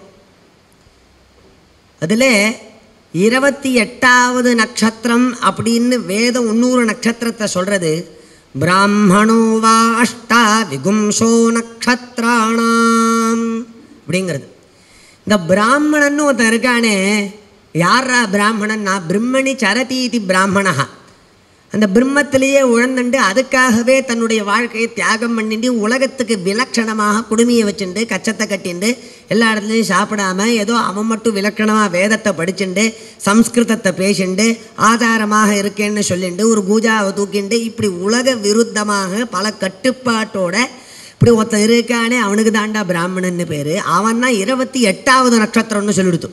அதில் இருபத்தி எட்டாவது நட்சத்திரம் அப்படின்னு வேதம் இன்னொரு நட்சத்திரத்தை சொல்கிறது பிராமணோ வா அஷ்டா விகும்சோ நக்ஷத்ராணாம் அப்படிங்கிறது இந்த பிராமணன்னு ஒருத்தன் இருக்கானே யாரா பிராமணன் நான் பிரம்மணி சரதி இது பிராமணா அந்த பிரம்மத்திலேயே உழந்துண்டு அதுக்காகவே தன்னுடைய வாழ்க்கையை தியாகம் பண்ணிட்டு உலகத்துக்கு விலட்சணமாக குடுமியை வச்சுண்டு கச்சத்தை கட்டிண்டு எல்லா இடத்துலையும் சாப்பிடாம ஏதோ அவன் மட்டும் விலக்கணமாக வேதத்தை படிச்சுண்டு சம்ஸ்கிருதத்தை பேசிண்டு ஆதாரமாக இருக்கேன்னு சொல்லிண்டு ஒரு பூஜாவை தூக்கிண்டு இப்படி உலக விருத்தமாக பல கட்டுப்பாட்டோட இப்படி ஒருத்தன் இருக்கானே அவனுக்கு தாண்டா பிராமணன்னு பேர் அவன் தான் இருபத்தி எட்டாவது நட்சத்திரம்னு சொல்லிடுத்து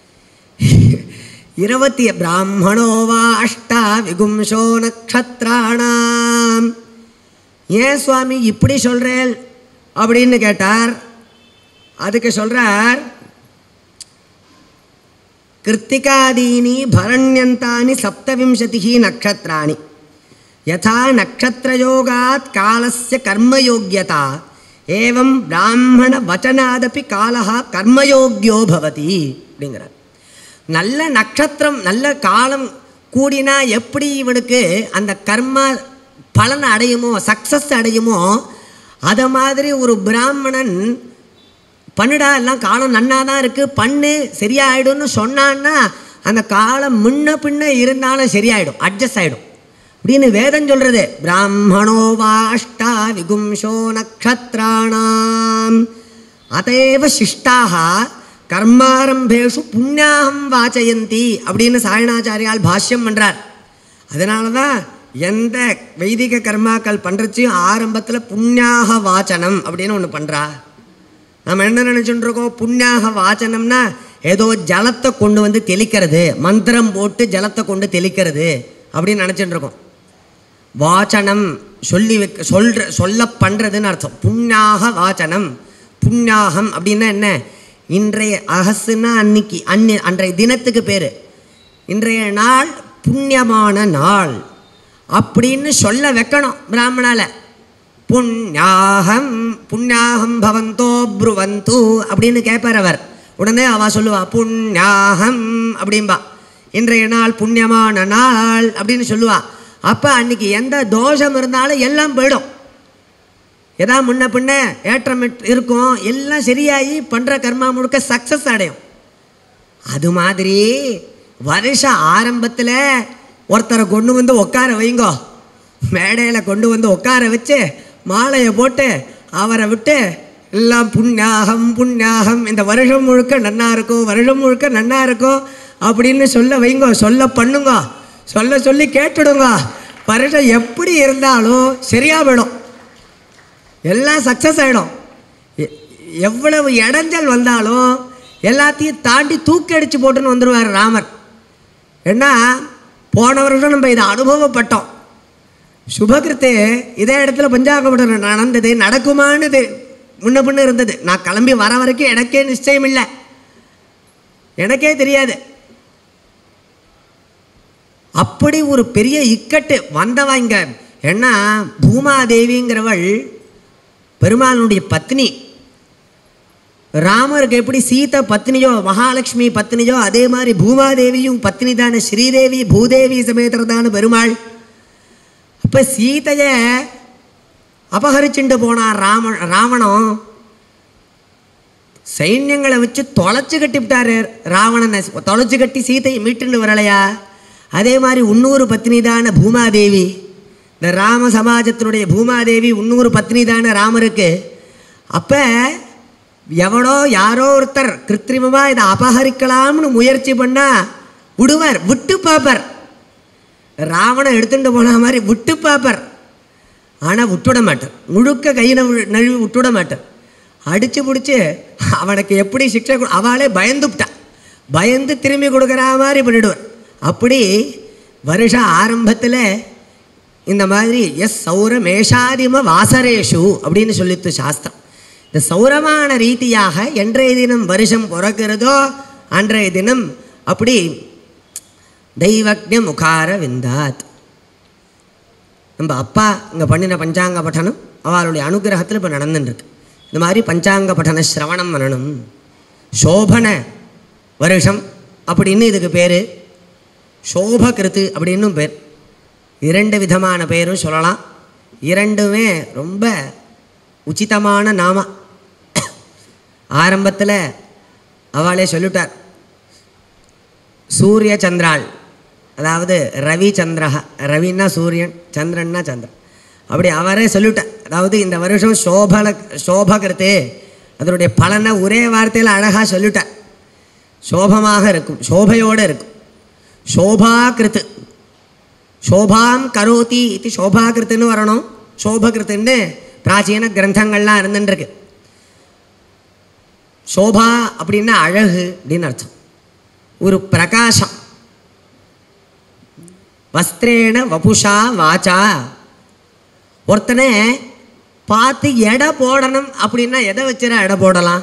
இருபத்தி பிராமணோ வா அஷ்டா விகும்சோ நக்ஷத்ராணாம் ஏன் சுவாமி இப்படி சொல்கிறேன் அப்படின்னு கேட்டார் அதுக்கு சொல்கிறார் கிருத்திகாதீனி பரண்யந்தானி சப்தவிம்சதி நக்ஷத்ராணி யதா நக்ஷத்திரயோகாத் காலஸ்ய கர்மயோக்கியதா ஏவம் பிராமண வச்சனாதபி காலா கர்மயோக்கியோ பவதி அப்படிங்கிறார் நல்ல நட்சத்திரம் நல்ல காலம் கூடினா எப்படி இவனுக்கு அந்த கர்ம பலன் அடையுமோ சக்ஸஸ் அடையுமோ அதை மாதிரி ஒரு பிராமணன் பண்ணுடா எல்லாம் காலம் நன்னா தான் இருக்குது பண்ணு சரியாயிடும்னு சொன்னான்னா அந்த காலம் முன்ன பின்ன இருந்தாலும் சரியாயிடும் அட்ஜஸ்ட் ஆகிடும் அப்படின்னு வேதம் சொல்கிறது பிராமணோ வாஷ்டா விகும்சோ நக்ஷத்ராணாம் அதைவ சிஷ்டாக கர்மாரம்பேஷு புண்ணியாகம் வாச்சயந்தி அப்படின்னு சாயணாச்சாரியால் பாஷ்யம் பண்ணுறார் அதனால தான் எந்த வைதிக கர்மாக்கள் பண்ணுறச்சையும் ஆரம்பத்தில் புண்ணியாக வாச்சனம் அப்படின்னு ஒன்று பண்ணுறா நம்ம என்ன நினச்சிட்டு இருக்கோம் புண்ணியாக வாச்சனம்னா ஏதோ ஜலத்தை கொண்டு வந்து தெளிக்கிறது மந்திரம் போட்டு ஜலத்தை கொண்டு தெளிக்கிறது அப்படின்னு நினச்சிட்டு இருக்கோம் வாச்சனம் சொல்லி வைக்க சொல்ற சொல்ல பண்ணுறதுன்னு அர்த்தம் புண்ணியாக வாச்சனம் புண்ணியாகம் அப்படின்னா என்ன இன்றைய அகசுன்னா அன்னைக்கு அன்னி அன்றைய தினத்துக்கு பேர் இன்றைய நாள் புண்ணியமான நாள் அப்படின்னு சொல்ல வைக்கணும் பிராமணால புண்ணியாகம் புண்ணியாகம் பவந்தோ ப்ருவந்து அப்படின்னு கேட்பார் அவர் உடனே அவ சொல்லுவா புண்ணியாகம் அப்படிம்பா இன்றைய நாள் புண்ணியமான நாள் அப்படின்னு சொல்லுவா அப்போ அன்னைக்கு எந்த தோஷம் இருந்தாலும் எல்லாம் போயிடும் எதா முன்ன பின்ன ஏற்றம் இட்- இருக்கும் எல்லாம் சரியாகி பண்ணுற கர்மா முழுக்க சக்ஸஸ் அடையும் அது மாதிரி வருஷ ஆரம்பத்தில் ஒருத்தரை கொண்டு வந்து உட்கார வைங்கோ மேடையில் கொண்டு வந்து உட்கார வச்சு மாலையை போட்டு அவரை விட்டு எல்லாம் புண்ணியாகம் புண்ணியாகம் இந்த வருஷம் முழுக்க நன்னா இருக்கும் வருஷம் முழுக்க நன்னா இருக்கும் அப்படின்னு சொல்ல வைங்கோ சொல்ல பண்ணுங்க சொல்ல சொல்லி கேட்டுடுங்க வருஷம் எப்படி இருந்தாலும் சரியா போயிடும் எல்லாம் சக்ஸஸ் ஆகிடும் எவ்வளவு இடைஞ்சல் வந்தாலும் எல்லாத்தையும் தாண்டி தூக்கி அடிச்சு போட்டுன்னு வந்துடுவார் ராமர் ஏன்னா போன வருஷம் நம்ம இதை அனுபவப்பட்டோம் சுபகிருத்து இதே இடத்துல பஞ்சாங்கப்படம் நடந்தது நடக்குமான்னு இது முன்ன பின்ன இருந்தது நான் கிளம்பி வர வரைக்கும் எனக்கே நிச்சயம் இல்லை எனக்கே தெரியாது அப்படி ஒரு பெரிய இக்கட்டு வந்தவ இங்க ஏன்னா பூமாதேவிங்கிறவள் பெருமாளுடைய பத்னி ராமருக்கு எப்படி சீதை பத்னியோ மகாலட்சுமி பத்னியோ அதே மாதிரி பூமாதேவியும் பத்னி தானே ஸ்ரீதேவி பூதேவி சமேதரதான பெருமாள் அப்போ சீதையை அபகரிச்சுட்டு போனான் ராம ராவணம் சைன்யங்களை வச்சு தொலைச்சு கட்டிவிட்டாரு ராவணனை தொலைச்சு கட்டி சீதையை மீட்டுன்னு வரலையா அதே மாதிரி உன்னூறு பத்னி தான பூமாதேவி இந்த ராம சமாஜத்தினுடைய பூமாதேவி உன்னூறு பத்னி தான ராமருக்கு அப்போ எவனோ யாரோ ஒருத்தர் கிருத்திரிமமாக இதை அபகரிக்கலாம்னு முயற்சி பண்ணால் விடுவார் விட்டு பார்ப்பார் ராவணன் எடுத்துட்டு போன மாதிரி விட்டு பார்ப்பார் ஆனால் விட்டுவிட மாட்டார் முழுக்க கையில் நழுவி விட்டுவிட மாட்டார் அடித்து பிடிச்சி அவனுக்கு எப்படி சிக்ஷை கொடு அவளே பயந்துவிட்டா பயந்து திரும்பி கொடுக்குற மாதிரி பண்ணிடுவார் அப்படி வருஷ ஆரம்பத்தில் இந்த மாதிரி எஸ் சௌர மேஷாதிம வாசரேஷு அப்படின்னு சொல்லித்து சாஸ்திரம் இந்த சௌரமான ரீதியாக என்றைய தினம் வருஷம் பிறக்கிறதோ அன்றைய தினம் அப்படி தெய்வக்ஞ முகார விந்தாத் நம்ம அப்பா இங்கே பண்ணின பஞ்சாங்க பட்டனம் அவளுடைய அனுகிரகத்தில் இப்போ நடந்துட்டுருக்கு இந்த மாதிரி பஞ்சாங்க பட்டன சிரவணம் பண்ணணும் சோபன வருஷம் அப்படின்னு இதுக்கு பேர் சோபகிருத்து அப்படின்னும் பேர் இரண்டு விதமான பேரும் சொல்லலாம் இரண்டுமே ரொம்ப உச்சிதமான நாம ஆரம்பத்தில் அவளே சொல்லிட்டார் சூரிய சந்திராள் அதாவது ரவி சந்திரஹா ரவின்னா சூரியன் சந்திரன்னா சந்திரன் அப்படி அவரே சொல்லிட்டார் அதாவது இந்த வருஷம் சோபல சோபகிருத்து அதனுடைய பலனை ஒரே வார்த்தையில் அழகாக சொல்லிட்டார் சோபமாக இருக்கும் சோபையோடு இருக்கும் சோபாகிருத்து சோபாம் கரோதி இது சோபாகிருத்துன்னு வரணும் சோபகிருத்துன்னு பிராச்சீன கிரந்தங்கள்லாம் இருந்துருக்கு சோபா அப்படின்னா அழகு அப்படின்னு அர்த்தம் ஒரு பிரகாசம் வஸ்திரேண வபுஷா வாச்சா ஒருத்தனை பார்த்து எடை போடணும் அப்படின்னா எதை வச்சுரா எடை போடலாம்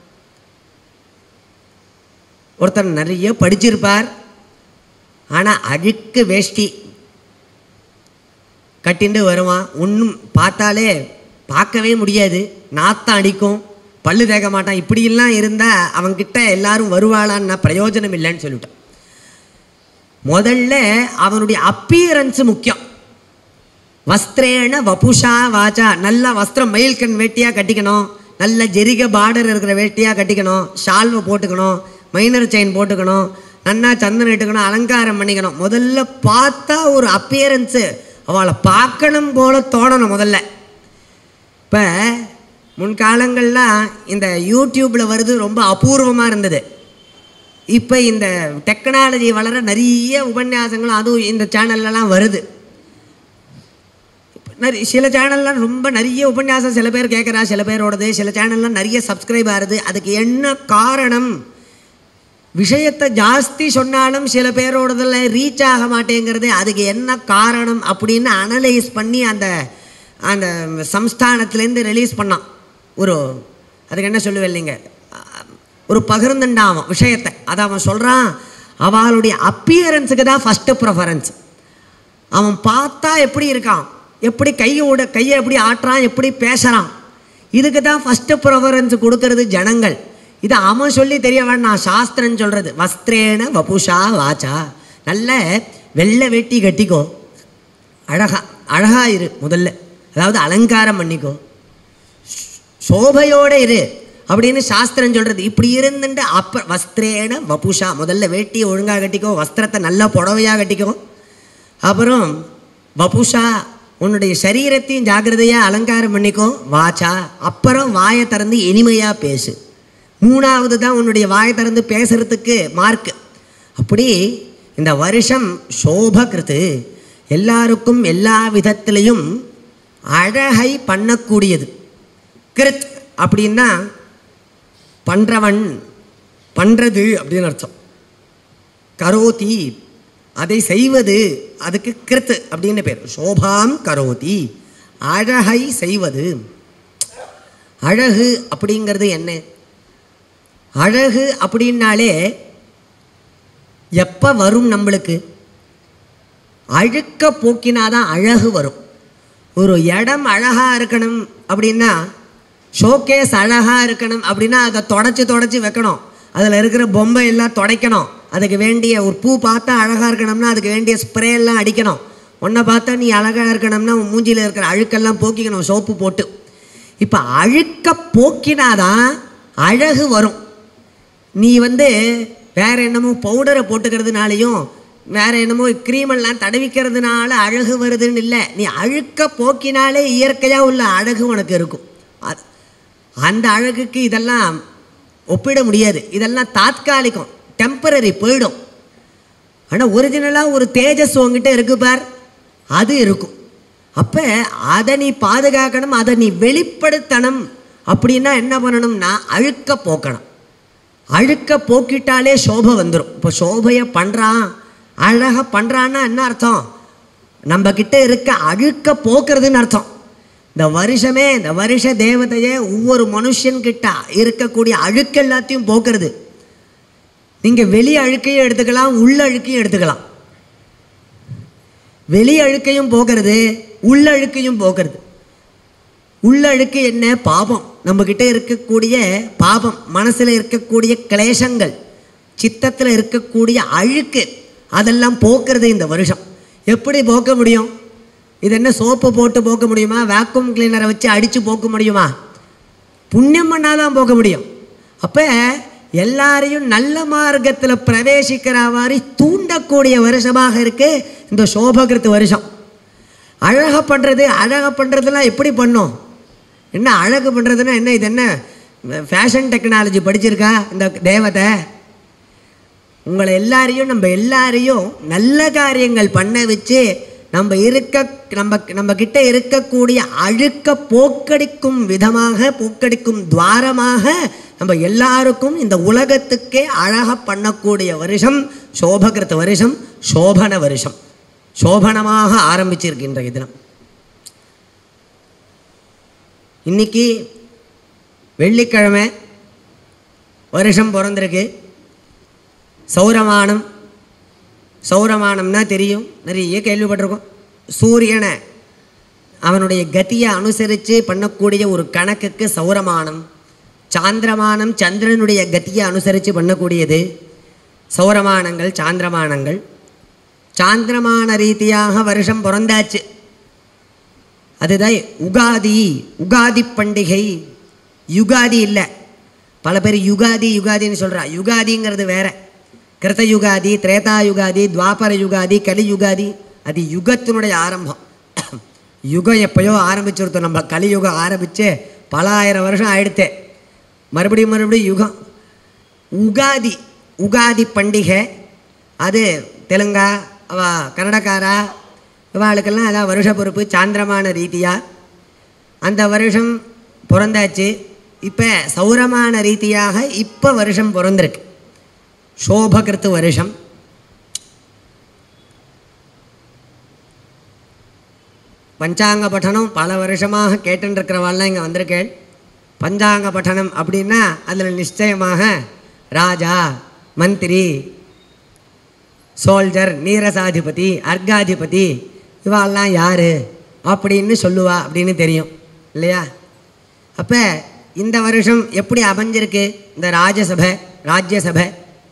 ஒருத்தர் நிறைய படிச்சிருப்பார் ஆனால் அழுக்கு வேஷ்டி கட்டிண்டு வருவான் ஒன்றும் பார்த்தாலே பார்க்கவே முடியாது நாத்தம் அடிக்கும் பல்லு தேக்க மாட்டான் இப்படியெல்லாம் இருந்தால் அவன்கிட்ட எல்லாரும் வருவாளான்னா பிரயோஜனம் இல்லைன்னு சொல்லிட்டான் முதல்ல அவனுடைய அப்பியரன்ஸ் முக்கியம் வஸ்திரேன வபுஷா வாச்சா நல்ல வஸ்திரம் மயில்கண் வேட்டியாக கட்டிக்கணும் நல்ல ஜெரிக பார்டர் இருக்கிற வேட்டியாக கட்டிக்கணும் ஷால்வை போட்டுக்கணும் மைனர் செயின் போட்டுக்கணும் நன்னா சந்தனம் இட்டுக்கணும் அலங்காரம் பண்ணிக்கணும் முதல்ல பார்த்தா ஒரு அப்பியரன்ஸு அவளை பார்க்கணும் போல தோணணும் முதல்ல இப்போ முன்காலங்கள்லாம் இந்த யூடியூப்பில் வருது ரொம்ப அபூர்வமாக இருந்தது இப்போ இந்த டெக்னாலஜி வளர நிறைய உபன்யாசங்களும் அதுவும் இந்த சேனல்லலாம் வருது நிறைய சில சேனல்லாம் ரொம்ப நிறைய உபன்யாசம் சில பேர் கேட்குறா சில பேரோடது சில சேனல்லாம் நிறைய சப்ஸ்கிரைப் ஆகுது அதுக்கு என்ன காரணம் விஷயத்தை ஜாஸ்தி சொன்னாலும் சில பேரோடதில் ரீச் ஆக மாட்டேங்கிறது அதுக்கு என்ன காரணம் அப்படின்னு அனலைஸ் பண்ணி அந்த அந்த சம்ஸ்தானத்துலேருந்து ரிலீஸ் பண்ணான் ஒரு அதுக்கு என்ன சொல்லுவேன் இல்லைங்க ஒரு பகிர்ந்துண்டான் அவன் விஷயத்தை அதை அவன் சொல்கிறான் அவளுடைய அப்பியரன்ஸுக்கு தான் ஃபஸ்ட்டு ப்ரிஃபரன்ஸ் அவன் பார்த்தா எப்படி இருக்கான் எப்படி கையோட கையை எப்படி ஆட்டுறான் எப்படி பேசுகிறான் இதுக்கு தான் ஃபஸ்ட்டு ப்ரிஃபரன்ஸ் கொடுக்கறது ஜனங்கள் இது அவன் சொல்லி தெரிய வேண்டாம் சாஸ்திரன்னு சொல்கிறது வஸ்திரேன வபுஷா வாச்சா நல்ல வெள்ளை வெட்டி கட்டிக்கோ அழகா அழகா இரு முதல்ல அதாவது அலங்காரம் பண்ணிக்கோ சோபையோட இரு அப்படின்னு சாஸ்திரம் சொல்கிறது இப்படி இருந்துட்டு அப்ப வஸ்திரேன வபுஷா முதல்ல வேட்டியை ஒழுங்காக கட்டிக்கோ வஸ்திரத்தை நல்லா புடவையாக கட்டிக்கோ அப்புறம் வபுஷா உன்னுடைய சரீரத்தையும் ஜாக்கிரதையாக அலங்காரம் பண்ணிக்கோ வாச்சா அப்புறம் வாயை திறந்து இனிமையாக பேசு மூணாவது தான் உன்னுடைய வாயை திறந்து பேசுறதுக்கு மார்க்கு அப்படி இந்த வருஷம் சோபகிருத்து எல்லாருக்கும் எல்லா விதத்திலையும் அழகை பண்ணக்கூடியது கிருத் அப்படின்னா பண்ணுறவன் பண்ணுறது அப்படின்னு அர்த்தம் கரோதி அதை செய்வது அதுக்கு கிருத்து அப்படின்னு பேர் சோபாம் கரோதி அழகை செய்வது அழகு அப்படிங்கிறது என்ன அழகு அப்படின்னாலே எப்போ வரும் நம்மளுக்கு அழுக்க போக்கினாதான் அழகு வரும் ஒரு இடம் அழகாக இருக்கணும் அப்படின்னா ஷோகேஸ் அழகாக இருக்கணும் அப்படின்னா அதை தொடச்சி தொடச்சி வைக்கணும் அதில் இருக்கிற பொம்மை எல்லாம் துடைக்கணும் அதுக்கு வேண்டிய ஒரு பூ பார்த்தா அழகாக இருக்கணும்னா அதுக்கு வேண்டிய ஸ்ப்ரே எல்லாம் அடிக்கணும் உன்னை பார்த்தா நீ அழகாக இருக்கணும்னா உன் மூஞ்சியில் இருக்கிற அழுக்கெல்லாம் போக்கிக்கணும் சோப்பு போட்டு இப்போ அழுக்க போக்கினாதான் அழகு வரும் நீ வந்து வேற என்னமோ பவுடரை போட்டுக்கிறதுனாலையும் வேற என்னமோ க்ரீமெல்லாம் தடவிக்கிறதுனால அழகு வருதுன்னு இல்லை நீ அழுக்க போக்கினாலே இயற்கையாக உள்ள அழகு உனக்கு இருக்கும் அது அந்த அழகுக்கு இதெல்லாம் ஒப்பிட முடியாது இதெல்லாம் தாத்காலிகம் டெம்பரரி போயிடும் ஆனால் ஒரிஜினலாக ஒரு தேஜஸ் உங்ககிட்ட இருக்கு பார் அது இருக்கும் அப்போ அதை நீ பாதுகாக்கணும் அதை நீ வெளிப்படுத்தணும் அப்படின்னா என்ன பண்ணணும்னா அழுக்க போக்கணும் அழுக்க போக்கிட்டாலே சோபை வந்துடும் இப்போ சோபையை பண்ணுறான் அழகாக பண்ணுறான்னா என்ன அர்த்தம் நம்ம கிட்ட இருக்க அழுக்க போக்குறதுன்னு அர்த்தம் இந்த வருஷமே இந்த வருஷ தேவதையே ஒவ்வொரு மனுஷன்கிட்ட இருக்கக்கூடிய அழுக்கு எல்லாத்தையும் போக்குறது நீங்கள் வெளி அழுக்கையும் எடுத்துக்கலாம் உள்ள அழுக்கையும் எடுத்துக்கலாம் வெளி அழுக்கையும் போக்குறது உள்ள அழுக்கையும் போக்குறது உள்ள அழுக்கு என்ன பாபம் நம்மக்கிட்ட இருக்கக்கூடிய பாபம் மனசில் இருக்கக்கூடிய கிளேசங்கள் சித்தத்தில் இருக்கக்கூடிய அழுக்கு அதெல்லாம் போக்குறது இந்த வருஷம் எப்படி போக்க முடியும் இது என்ன சோப்பு போட்டு போக்க முடியுமா வேக்யூம் கிளீனரை வச்சு அடித்து போக்க முடியுமா புண்ணியம் பண்ணாதான் போக்க முடியும் அப்போ எல்லாரையும் நல்ல மார்க்கத்தில் பிரவேசிக்கிற மாதிரி தூண்டக்கூடிய வருஷமாக இருக்கு இந்த சோபகிருத்து வருஷம் அழக பண்ணுறது அழக பண்ணுறதுலாம் எப்படி பண்ணோம் என்ன அழகு பண்ணுறதுன்னா என்ன இது என்ன ஃபேஷன் டெக்னாலஜி படிச்சிருக்கா இந்த தேவதை உங்களை எல்லாரையும் நம்ம எல்லாரையும் நல்ல காரியங்கள் பண்ண வச்சு நம்ம இருக்க நம்ம நம்ம கிட்ட இருக்கக்கூடிய அழுக்க போக்கடிக்கும் விதமாக போக்கடிக்கும் துவாரமாக நம்ம எல்லாருக்கும் இந்த உலகத்துக்கே அழக பண்ணக்கூடிய வருஷம் சோபகிருத்த வருஷம் சோபன வருஷம் சோபனமாக ஆரம்பிச்சிருக்கின்ற தினம் இன்னைக்கு வெள்ளிக்கிழமை வருஷம் பிறந்திருக்கு சௌரமானம் சௌரமானம்னா தெரியும் நிறைய கேள்விப்பட்டிருக்கோம் சூரியனை அவனுடைய கதியை அனுசரித்து பண்ணக்கூடிய ஒரு கணக்குக்கு சௌரமானம் சாந்திரமானம் சந்திரனுடைய கதியை அனுசரித்து பண்ணக்கூடியது சௌரமானங்கள் சாந்திரமானங்கள் சாந்திரமான ரீதியாக வருஷம் பிறந்தாச்சு அதுதான் உகாதி உகாதி பண்டிகை யுகாதி இல்லை பல பேர் யுகாதி யுகாதின்னு சொல்கிறா யுகாதிங்கிறது வேற கிருத யுகாதி திரேதா யுகாதி துவாபர யுகாதி கலி யுகாதி அது யுகத்தினுடைய ஆரம்பம் யுகம் எப்பயோ ஆரம்பிச்சுருத்தோம் நம்ம கலியுகம் ஆரம்பித்து பல ஆயிரம் வருஷம் ஆயிடுத்தே மறுபடியும் மறுபடியும் யுகம் உகாதி உகாதி பண்டிகை அது தெலுங்கா அவ கன்னடக்காரா இவாளுக்கெல்லாம் அதான் வருஷ பொறுப்பு சாந்திரமான ரீதியாக அந்த வருஷம் பிறந்தாச்சு இப்போ சௌரமான ரீதியாக இப்போ வருஷம் பிறந்திருக்கு சோபகிருத்து வருஷம் பஞ்சாங்க பட்டனம் பல வருஷமாக கேட்டுருக்கிறவாள்லாம் இங்கே வந்திருக்கேன் பஞ்சாங்க பட்டனம் அப்படின்னா அதில் நிச்சயமாக ராஜா மந்திரி சோல்ஜர் நீரசாதிபதி அர்காதிபதி இவாள்லாம் யார் அப்படின்னு சொல்லுவா அப்படின்னு தெரியும் இல்லையா அப்போ இந்த வருஷம் எப்படி அமைஞ்சிருக்கு இந்த ராஜசபை ராஜ்யசபை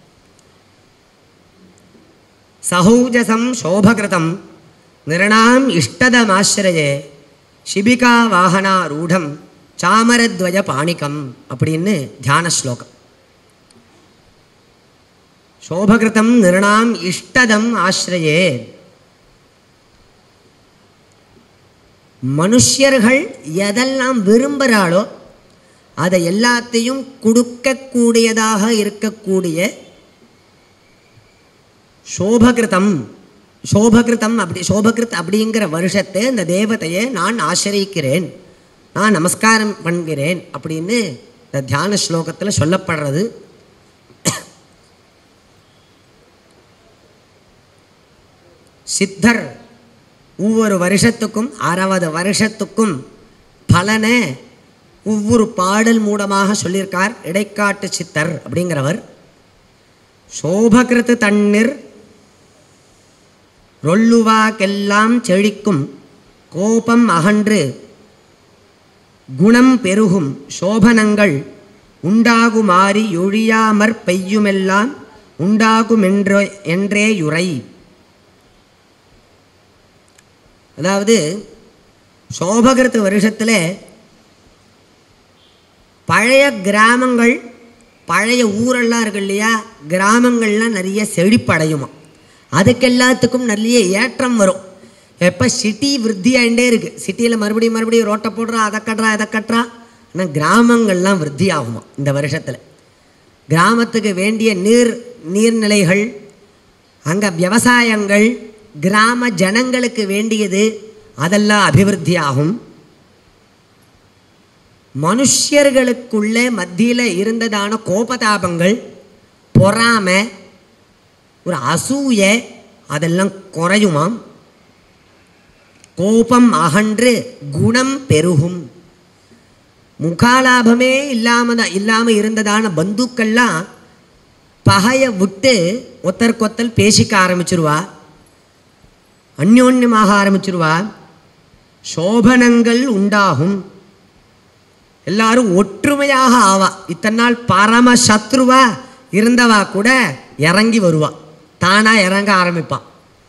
சகௌஜசம் சோபகிருதம் நிருணாம் இஷ்டதமாசிரயே சிபிகா வாகனாரூடம் சாமரத்வய பாணிக்கம் அப்படின்னு தியான ஸ்லோகம் சோபகிருதம் நிருணாம் இஷ்டதம் ஆசிரயே மனுஷர்கள் எதெல்லாம் விரும்புகிறாளோ அதை எல்லாத்தையும் கொடுக்கக்கூடியதாக இருக்கக்கூடிய சோபகிருதம் சோபகிருதம் அப்படி சோபகிருத் அப்படிங்கிற வருஷத்தை இந்த தேவதையை நான் ஆசிரியிக்கிறேன் நான் நமஸ்காரம் பண்ணுகிறேன் அப்படின்னு இந்த தியான ஸ்லோகத்தில் சொல்லப்படுறது சித்தர் ஒவ்வொரு வருஷத்துக்கும் அறுபது வருஷத்துக்கும் பலனை ஒவ்வொரு பாடல் மூலமாக சொல்லியிருக்கார் இடைக்காட்டு சித்தர் அப்படிங்கிறவர் சோபகிருத்து தண்ணீர் ரொல்லுவாக்கெல்லாம் செழிக்கும் கோபம் அகன்று குணம் பெருகும் சோபனங்கள் உண்டாகுமாறி ஒழியாமற் பெய்யுமெல்லாம் உண்டாகுமென்றோ என்றே யுரை அதாவது சோபகிருத்து வருஷத்தில் பழைய கிராமங்கள் பழைய ஊரெல்லாம் இருக்கு இல்லையா கிராமங்கள்லாம் நிறைய செழிப்படையுமா அதுக்கு எல்லாத்துக்கும் நிறைய ஏற்றம் வரும் எப்போ சிட்டி விருத்தியாகிட்டே இருக்குது சிட்டியில் மறுபடியும் மறுபடியும் ரோட்டை போடுறா அதை கட்டுறா இதை கட்டுறா ஆனால் கிராமங்கள்லாம் விருத்தி ஆகுமா இந்த வருஷத்தில் கிராமத்துக்கு வேண்டிய நீர் நீர்நிலைகள் அங்கே விவசாயங்கள் கிராம ஜனங்களுக்கு வேண்டியது அதெல்லாம் அபிவிருத்தி ஆகும் மனுஷர்களுக்குள்ளே மத்தியில் இருந்ததான கோபதாபங்கள் பொறாமை ஒரு அசூயை அதெல்லாம் குறையுமாம் கோபம் அகன்று குணம் பெருகும் முகாலாபமே இல்லாம இல்லாமல் இருந்ததான பந்துக்கள்லாம் பகையை விட்டு ஒத்தருக்கொத்தல் பேசிக்க ஆரம்பிச்சிருவா அந்யோன்யமாக ஆரம்பிச்சிருவா சோபனங்கள் உண்டாகும் எல்லாரும் ஒற்றுமையாக ஆவா இத்தனை நாள் பரம சத்ருவா இருந்தவா கூட இறங்கி வருவா தானா இறங்க ஆரம்பிப்பான்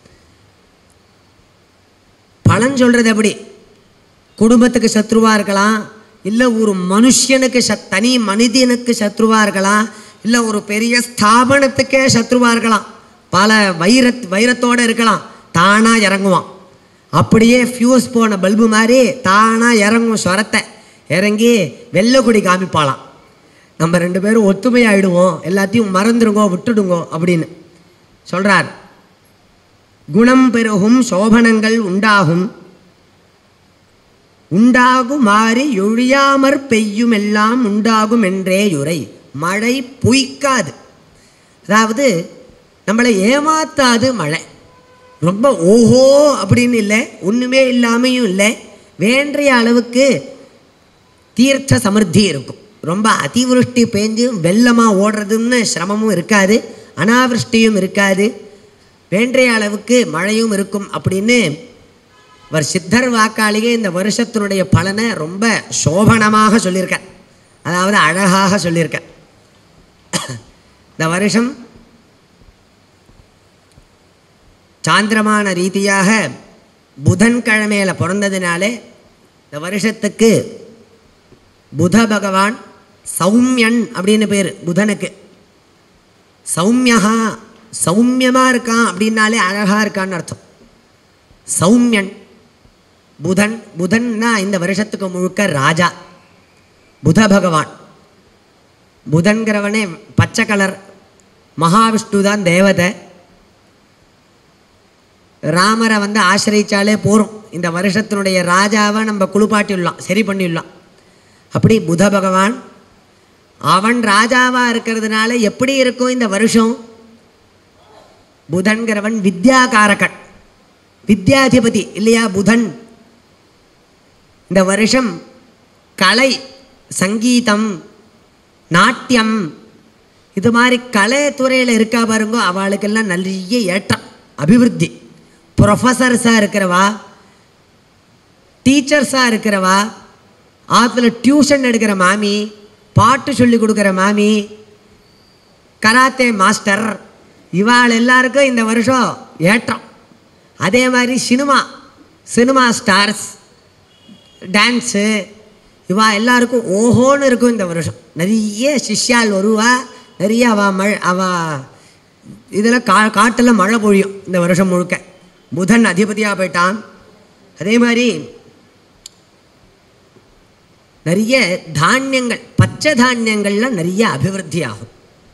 பலன் சொல்றது எப்படி குடும்பத்துக்கு சத்ருவா இருக்கலாம் இல்லை ஒரு மனுஷனுக்கு சத் தனி மனிதனுக்கு சத்ருவா இருக்கலாம் இல்லை ஒரு பெரிய ஸ்தாபனத்துக்கே சத்ருவாக இருக்கலாம் பல வைர வைரத்தோடு இருக்கலாம் தானாக இறங்குவான் அப்படியே ஃபியூஸ் போன பல்பு மாதிரி தானாக இறங்கும் ஸ்வரத்தை இறங்கி வெள்ளக்குடி காமிப்பாளாம் நம்ம ரெண்டு பேரும் ஒத்துமையாயிடுவோம் எல்லாத்தையும் மறந்துடுங்கோ விட்டுடுங்கோ அப்படின்னு சொல்கிறார் குணம் பெருகும் சோபனங்கள் உண்டாகும் உண்டாகும் மாறி ஒழியாமற் பெய்யும் எல்லாம் உண்டாகும் என்றே யுரை மழை பொய்க்காது அதாவது நம்மளை ஏமாத்தாது மழை ரொம்ப ஓஹோ அப்படின்னு இல்லை ஒன்றுமே இல்லாமையும் இல்லை வேண்டிய அளவுக்கு தீர்த்த சமிருத்தி இருக்கும் ரொம்ப அதிவிருஷ்டி பேஞ்சு வெள்ளமாக ஓடுறதுன்னு சிரமமும் இருக்காது அனாவிருஷ்டியும் இருக்காது வேண்டிய அளவுக்கு மழையும் இருக்கும் அப்படின்னு அவர் சித்தர் வாக்காளியே இந்த வருஷத்தினுடைய பலனை ரொம்ப சோபனமாக சொல்லியிருக்கார் அதாவது அழகாக சொல்லியிருக்கார் இந்த வருஷம் சாந்திரமான ரீதியாக புதன்கிழமையில் பிறந்ததினாலே இந்த வருஷத்துக்கு புத பகவான் சௌமியன் அப்படின்னு பேர் புதனுக்கு சௌமியகா சௌமியமாக இருக்கான் அப்படின்னாலே அழகாக இருக்கான்னு அர்த்தம் சௌமியன் புதன் புதன்னா இந்த வருஷத்துக்கு முழுக்க ராஜா புத பகவான் புதன்கிறவனே பச்சை கலர் மகாவிஷ்ணு தான் தேவதை ராமரை வந்து ஆசிரியிச்சாலே போகிறோம் இந்த வருஷத்தினுடைய ராஜாவை நம்ம குளிப்பாட்டிடலாம் சரி பண்ணிடலாம் அப்படி புத பகவான் அவன் ராஜாவாக இருக்கிறதுனால எப்படி இருக்கும் இந்த வருஷம் புதன்கிறவன் வித்யாகாரகன் வித்யாதிபதி இல்லையா புதன் இந்த வருஷம் கலை சங்கீதம் நாட்டியம் இது மாதிரி கலைத்துறையில் இருக்கா பாருங்கோ அவளுக்கெல்லாம் நிறைய ஏற்றம் அபிவிருத்தி ப்ரொஃபஸர்ஸாக இருக்கிறவா டீச்சர்ஸாக இருக்கிறவா ஆற்றுல டியூஷன் எடுக்கிற மாமி பாட்டு சொல்லி கொடுக்குற மாமி கராத்தே மாஸ்டர் இவாள் எல்லாருக்கும் இந்த வருஷம் ஏற்றம் அதே மாதிரி சினிமா சினிமா ஸ்டார்ஸ் டான்ஸு இவா எல்லாருக்கும் ஓஹோன்னு இருக்கும் இந்த வருஷம் நிறைய சிஷ்யால் வருவா நிறைய அவ மழை அவ இதில் கா காட்டில் மழை பொழியும் இந்த வருஷம் முழுக்க புதன் அதிபதியாக போயிட்டான் அதே மாதிரி நிறைய தானியங்கள் பச்சை தானியங்கள்லாம் நிறைய அபிவிருத்தி ஆகும்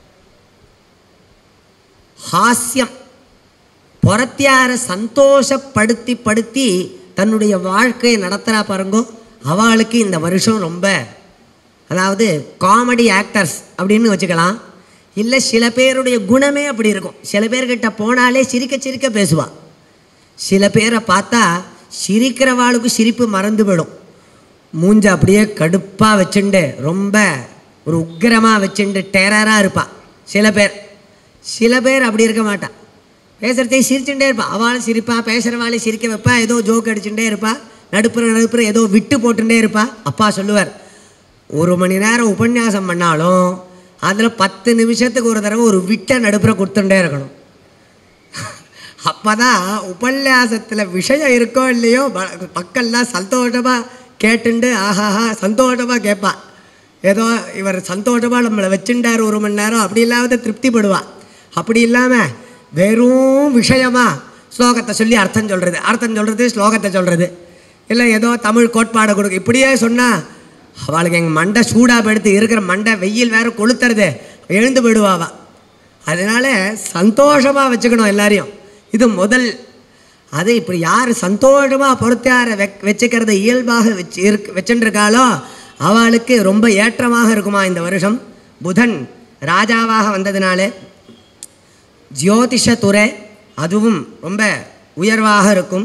ஹாஸ்யம் புறத்தியார சந்தோஷப்படுத்தி படுத்தி தன்னுடைய வாழ்க்கையை நடத்துகிறா பாருங்கோ அவளுக்கு இந்த வருஷம் ரொம்ப அதாவது காமெடி ஆக்டர்ஸ் அப்படின்னு வச்சுக்கலாம் இல்லை சில பேருடைய குணமே அப்படி இருக்கும் சில பேர்கிட்ட போனாலே சிரிக்க சிரிக்க பேசுவாள் சில பேரை பார்த்தா சிரிக்கிறவாளுக்கு சிரிப்பு மறந்து விடும் மூஞ்ச அப்படியே கடுப்பாக வச்சுண்டு ரொம்ப ஒரு உக்கிரமாக வச்சுண்டு டெரராக இருப்பாள் சில பேர் சில பேர் அப்படி இருக்க மாட்டாள் பேசுகிறதே சிரிச்சுட்டே இருப்பாள் அவளும் சிரிப்பா பேசுகிறவாளே சிரிக்க வைப்பா ஏதோ ஜோக் அடிச்சுட்டே இருப்பா நடுப்புற நடுப்புற ஏதோ விட்டு போட்டுட்டே இருப்பா அப்பா சொல்லுவார் ஒரு மணி நேரம் உபன்யாசம் பண்ணாலும் அதில் பத்து நிமிஷத்துக்கு ஒரு தடவை ஒரு விட்டை நடுப்புற கொடுத்துட்டே இருக்கணும் அப்போ தான் உபன்யாசத்தில் விஷயம் இருக்கோ இல்லையோ ப- மக்கள்லாம் சந்தோஷமாக கேட்டுண்டு ஆஹாஹா சந்தோஷமாக கேட்பா ஏதோ இவர் சந்தோஷமாக நம்மளை வச்சுட்டார் ஒரு மணி நேரம் அப்படி இல்லாத திருப்திப்படுவா அப்படி இல்லாமல் வெறும் விஷயமா ஸ்லோகத்தை சொல்லி அர்த்தம் சொல்கிறது அர்த்தம் சொல்கிறது ஸ்லோகத்தை சொல்கிறது இல்லை ஏதோ தமிழ் கோட்பாடை கொடுக்க இப்படியே சொன்னால் அவளுக்கு எங்கள் மண்டை சூடாக படுத்து இருக்கிற மண்டை வெயில் வேற கொளுத்துறது எழுந்து போயிடுவாவா அதனால சந்தோஷமாக வச்சுக்கணும் எல்லாரையும் இது முதல் அது இப்படி யார் சந்தோஷமாக பொறுத்தார வெக் வச்சுக்கிறத இயல்பாக வச்சு இருக்கு வச்சுருக்காளோ அவளுக்கு ரொம்ப ஏற்றமாக இருக்குமா இந்த வருஷம் புதன் ராஜாவாக வந்ததுனாலே ஜோதிஷத்துறை அதுவும் ரொம்ப உயர்வாக இருக்கும்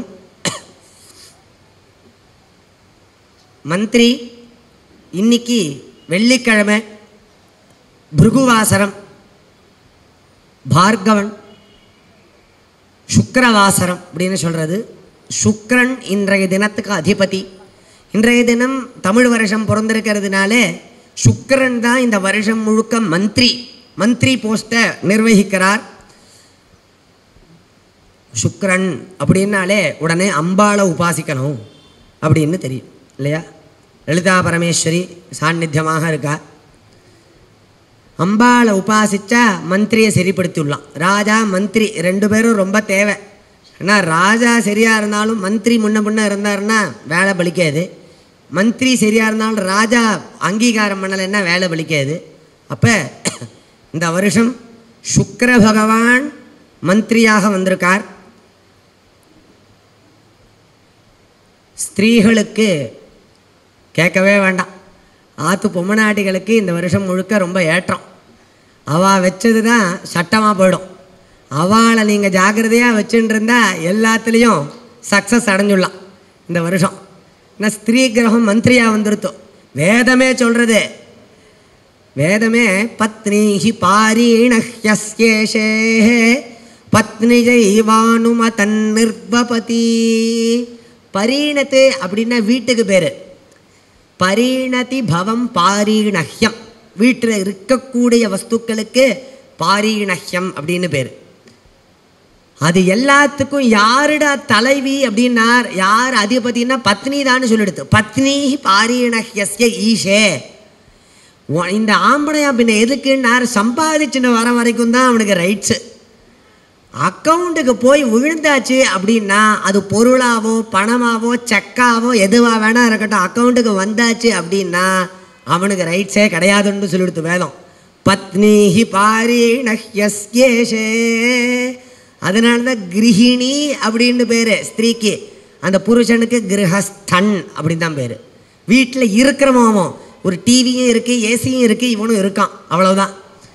மந்திரி இன்னைக்கு வெள்ளிக்கிழமை பிருகுவாசரம் பார்கவன் சுக்கிரவாசரம் அப்படின்னு சொல்கிறது சுக்கிரன் இன்றைய தினத்துக்கு அதிபதி இன்றைய தினம் தமிழ் வருஷம் பிறந்திருக்கிறதுனாலே சுக்கிரன் தான் இந்த வருஷம் முழுக்க மந்திரி மந்திரி போஸ்ட்டை நிர்வகிக்கிறார் சுக்கிரன் அப்படின்னாலே உடனே அம்பாளை உபாசிக்கணும் அப்படின்னு தெரியும் இல்லையா லலிதா பரமேஸ்வரி சாநித்தியமாக இருக்கா அம்பாளை உபாசிச்சா மந்திரியை சரிப்படுத்திவிடலாம் ராஜா மந்திரி ரெண்டு பேரும் ரொம்ப தேவை ஏன்னா ராஜா சரியாக இருந்தாலும் மந்திரி முன்ன முன்ன இருந்தாருன்னா வேலை பலிக்காது மந்திரி சரியாக இருந்தாலும் ராஜா அங்கீகாரம் பண்ணலைன்னா வேலை பலிக்காது அப்போ இந்த வருஷம் சுக்கிர பகவான் மந்திரியாக வந்திருக்கார் ஸ்திரீகளுக்கு கேட்கவே வேண்டாம் ஆற்று பொம்மநாட்டிகளுக்கு இந்த வருஷம் முழுக்க ரொம்ப ஏற்றம் அவள் வச்சது தான் சட்டமாக போயிடும் அவளை நீங்கள் ஜாக்கிரதையாக வச்சுட்டு இருந்தா எல்லாத்துலேயும் சக்ஸஸ் அடைஞ்சுடலாம் இந்த வருஷம் ஏன்னா ஸ்திரீ கிரகம் மந்திரியாக வந்துருத்தோம் வேதமே சொல்கிறது வேதமே பத்னீஹி பாரீணஹ்யஸ்யேஷே பத்னி ஜெய்வானும தன்னிர்பபதி பரீணத்து அப்படின்னா வீட்டுக்கு பேர் பரீணதி பவம் பாரீணஹ்யம் வீட்டில் இருக்கக்கூடிய வஸ்துக்களுக்கு பாரீணஹ்யம் அப்படின்னு பேர் அது எல்லாத்துக்கும் யாருடா தலைவி அப்படின்னார் யார் அதிபதினா பத்னி தான் சொல்லிடுது பத்னி பாரீணஹ்யஸ்ய ஈஷே உன் இந்த ஆம்பளையா பின்ன எதுக்குன்னார் சம்பாதிச்சுன்னு வர வரைக்கும் தான் அவனுக்கு ரைட்ஸு அக்கௌண்ட்டுக்கு போய் விழுந்தாச்சு அப்படின்னா அது பொருளாவோ பணமாவோ செக்காவோ எதுவாக வேணா இருக்கட்டும் அக்கௌண்ட்டுக்கு வந்தாச்சு அப்படின்னா அவனுக்கு ரைட்ஸே கிடையாதுன்னு சொல்லிடுத்து வேதம் பத்னிஹி பாரீணஹ்யஸ்யேஷே அதனால தான் கிரகிணி அப்படின்னு பேர் ஸ்திரீக்கு அந்த புருஷனுக்கு கிரகஸ்தன் அப்படின்னு தான் பேர் வீட்டில் இருக்கிறவன் ஒரு டிவியும் இருக்குது ஏசியும் இருக்குது இவனும் இருக்கான் அவ்வளவுதான்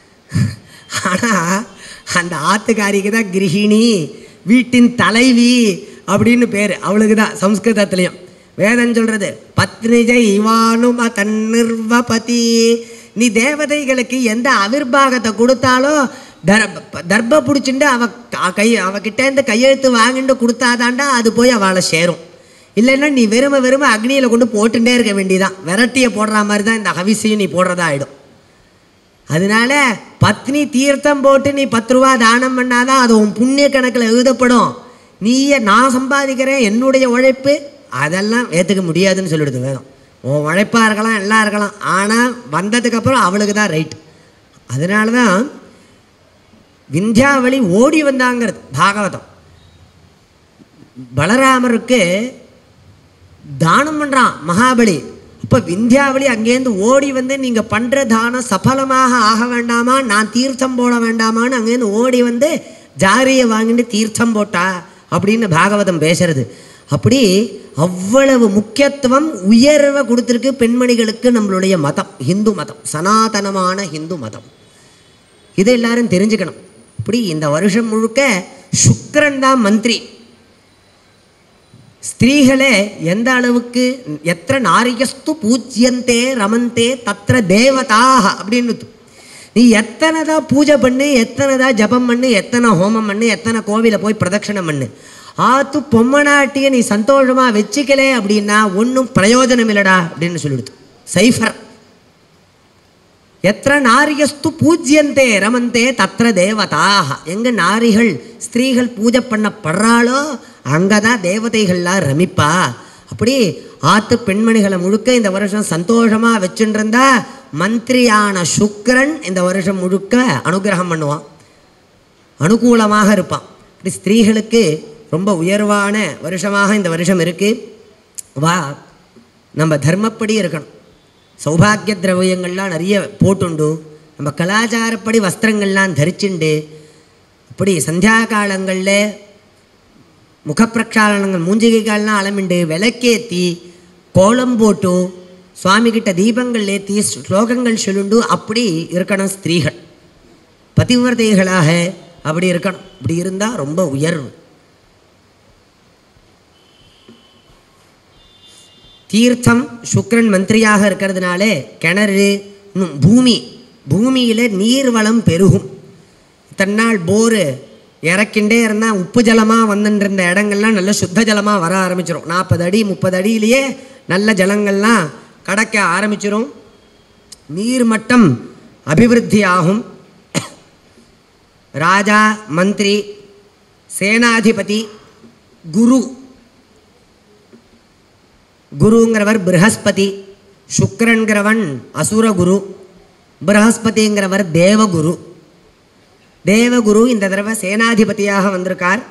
ஆனால் அந்த ஆத்துக்காரிக்கு தான் கிரகிணி வீட்டின் தலைவி அப்படின்னு பேர் அவளுக்கு தான் சம்ஸ்கிருதத்துலேயும் வேதம் சொல்கிறது பத்னிஜ இவானும தன்னிர்வபதி நீ தேவதைகளுக்கு எந்த அவிர்வாகத்தை கொடுத்தாலும் தர்ப தர்ப பிடிச்சிட்டு அவ க- கை அவகிட்டேருந்து கையெழுத்து வாங்கிட்டு கொடுத்தாதாண்டா அது போய் அவளை சேரும் இல்லைன்னா நீ வெறும வெறும அக்னியில் கொண்டு போட்டுட்டே இருக்க வேண்டியதான் விரட்டியை போடுற மாதிரி தான் இந்த ஹவிசையும் நீ போடுறதா ஆகிடும் அதனால பத்னி தீர்த்தம் போட்டு நீ பத்து ரூபா தானம் பண்ணாதான் அது உன் புண்ணிய கணக்கில் எழுதப்படும் நீயே நான் சம்பாதிக்கிறேன் என்னுடைய உழைப்பு அதெல்லாம் ஏற்றுக்க முடியாதுன்னு சொல்லிடுது வேதம் உன் உழைப்பாக இருக்கலாம் எல்லாம் இருக்கலாம் ஆனால் வந்ததுக்கப்புறம் அவளுக்கு தான் ரைட் அதனால தான் விந்தியாவளி ஓடி வந்தாங்கிறது பாகவதம் பலராமருக்கு தானம் பண்ணுறான் மகாபலி அப்போ விந்தியாவளி அங்கேருந்து ஓடி வந்து நீங்கள் பண்ணுற தானம் சஃலமாக ஆக வேண்டாமா நான் தீர்த்தம் போட வேண்டாமான்னு அங்கேருந்து ஓடி வந்து ஜாரியை வாங்கிட்டு தீர்த்தம் போட்டா அப்படின்னு பாகவதம் பேசுறது அப்படி அவ்வளவு முக்கியத்துவம் உயர்வை கொடுத்துருக்கு பெண்மணிகளுக்கு நம்மளுடைய மதம் ஹிந்து மதம் சனாதனமான ஹிந்து மதம் இதை எல்லாரும் தெரிஞ்சுக்கணும் இப்படி இந்த வருஷம் முழுக்க சுக்கிரன் தான் மந்திரி ஸ்திரீகளே எந்த அளவுக்கு எத்திர நாரியஸ்து பூஜ்யந்தே ரமந்தே தத்திர தேவதாக அப்படின்னு நீ எத்தனை தான் பூஜை பண்ணு எத்தனை தான் ஜபம் பண்ணு எத்தனை ஹோமம் பண்ணு எத்தனை கோவிலை போய் பிரதட்சணம் பண்ணு ஆத்து பொம்மனாட்டியை நீ சந்தோஷமாக வச்சுக்கலே அப்படின்னா ஒன்றும் பிரயோஜனம் இல்லைடா அப்படின்னு சொல்லிடுது சைஃபர் எத்திர நாரியஸ்து பூஜ்யந்தே ரமந்தே தத்திர தேவதாக எங்க நாரிகள் ஸ்திரீகள் பூஜை பண்ணப்படுறாளோ அங்கே தான் தேவதைகள்லாம் ரமிப்பா அப்படி ஆத்து பெண்மணிகளை முழுக்க இந்த வருஷம் சந்தோஷமாக வச்சுட்டு இருந்தா மந்திரியான சுக்கிரன் இந்த வருஷம் முழுக்க அனுகிரகம் பண்ணுவான் அனுகூலமாக இருப்பான் இப்படி ஸ்திரீகளுக்கு ரொம்ப உயர்வான வருஷமாக இந்த வருஷம் இருக்குது வா நம்ம தர்மப்படி இருக்கணும் சௌபாகிய திரவியங்கள்லாம் நிறைய போட்டுண்டு நம்ம கலாச்சாரப்படி வஸ்திரங்கள்லாம் தரிச்சுண்டு இப்படி சந்தியா காலங்களில் முகப்பிரக்ஷாலனங்கள் மூஞ்சிகைகள்லாம் அலமிண்டு விளக்கேற்றி கோலம் போட்டு சுவாமிகிட்ட தீபங்கள் ஏற்றி ஸ்லோகங்கள் சொல்லுண்டு அப்படி இருக்கணும் ஸ்திரீகள் பதிவிரதைகளாக அப்படி இருக்கணும் இப்படி இருந்தால் ரொம்ப உயர்வு தீர்த்தம் சுக்கிரன் மந்திரியாக இருக்கிறதுனாலே கிணறு இன்னும் பூமி பூமியில் நீர் வளம் பெருகும் தன்னால் போரு இறக்கிண்டே இருந்தால் உப்பு ஜலமாக வந்துட்டு இருந்த இடங்கள்லாம் நல்ல சுத்த ஜலமாக வர ஆரம்பிச்சிடும் நாற்பது அடி முப்பது அடியிலேயே நல்ல ஜலங்கள்லாம் கடக்க ஆரம்பிச்சிடும் நீர் மட்டம் அபிவிருத்தி ஆகும் ராஜா மந்திரி சேனாதிபதி குரு குருங்கிறவர் ப்ரஹஸ்பதி சுக்கிரன்கிறவன் அசுரகுரு பிரகஸ்பதிங்கிறவர் தேவகுரு தேவகுரு இந்த தடவை சேனாதிபதியாக வந்திருக்கார்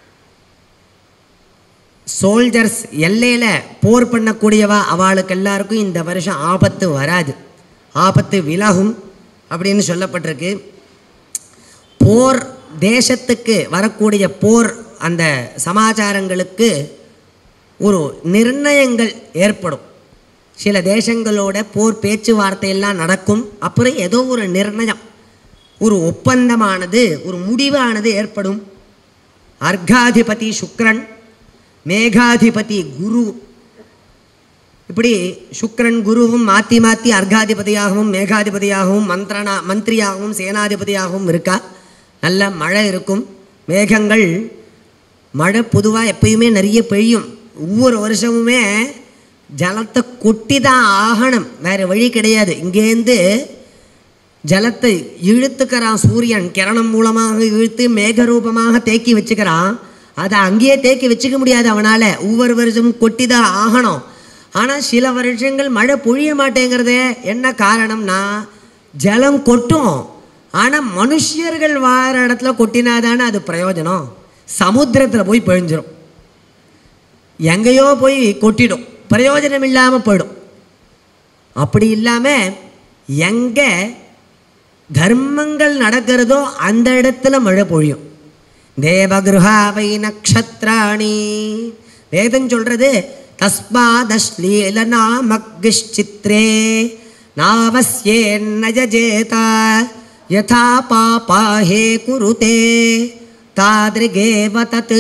சோல்ஜர்ஸ் எல்லையில் போர் பண்ணக்கூடியவா அவளுக்கு எல்லாருக்கும் இந்த வருஷம் ஆபத்து வராது ஆபத்து விலகும் அப்படின்னு சொல்லப்பட்டிருக்கு போர் தேசத்துக்கு வரக்கூடிய போர் அந்த சமாச்சாரங்களுக்கு ஒரு நிர்ணயங்கள் ஏற்படும் சில தேசங்களோட போர் பேச்சுவார்த்தையெல்லாம் நடக்கும் அப்புறம் ஏதோ ஒரு நிர்ணயம் ஒரு ஒப்பந்தமானது ஒரு முடிவானது ஏற்படும் அர்காதிபதி சுக்ரன் மேகாதிபதி குரு இப்படி சுக்ரன் குருவும் மாற்றி மாற்றி அர்காதிபதியாகவும் மேகாதிபதியாகவும் மந்திரனா மந்திரியாகவும் சேனாதிபதியாகவும் இருக்கா நல்ல மழை இருக்கும் மேகங்கள் மழை பொதுவாக எப்பயுமே நிறைய பெய்யும் ஒவ்வொரு வருஷமுமே ஜலத்தை கொட்டி தான் ஆகணும் வேறு வழி கிடையாது இங்கேருந்து ஜலத்தை இழுத்துக்கிறான் சூரியன் கிரணம் மூலமாக இழுத்து மேகரூபமாக தேக்கி வச்சுக்கிறான் அதை அங்கேயே தேக்கி வச்சுக்க முடியாது அவனால் ஒவ்வொரு வருஷமும் கொட்டி தான் ஆகணும் ஆனால் சில வருஷங்கள் மழை பொழிய மாட்டேங்கிறதே என்ன காரணம்னா ஜலம் கொட்டும் ஆனால் மனுஷர்கள் வார இடத்துல கொட்டினாதானே அது பிரயோஜனம் சமுத்திரத்தில் போய் பொழிஞ்சிரும் எங்கேயோ போய் கொட்டிடும் பிரயோஜனம் இல்லாமல் போயிடும் அப்படி இல்லாமல் எங்கே தர்மங்கள் நடக்கிறதோ அந்த இடத்துல மழை பொழியும் தேவகிருஹாவை நக்ஷத்ராணி வேதம் சொல்றது தஸ்மாதஸ்லீல நாமக்ஷித்ரே நாவஸ்யேன்னஜேதா யதா பாபாஹே குருதே தாதிருகேவ தத்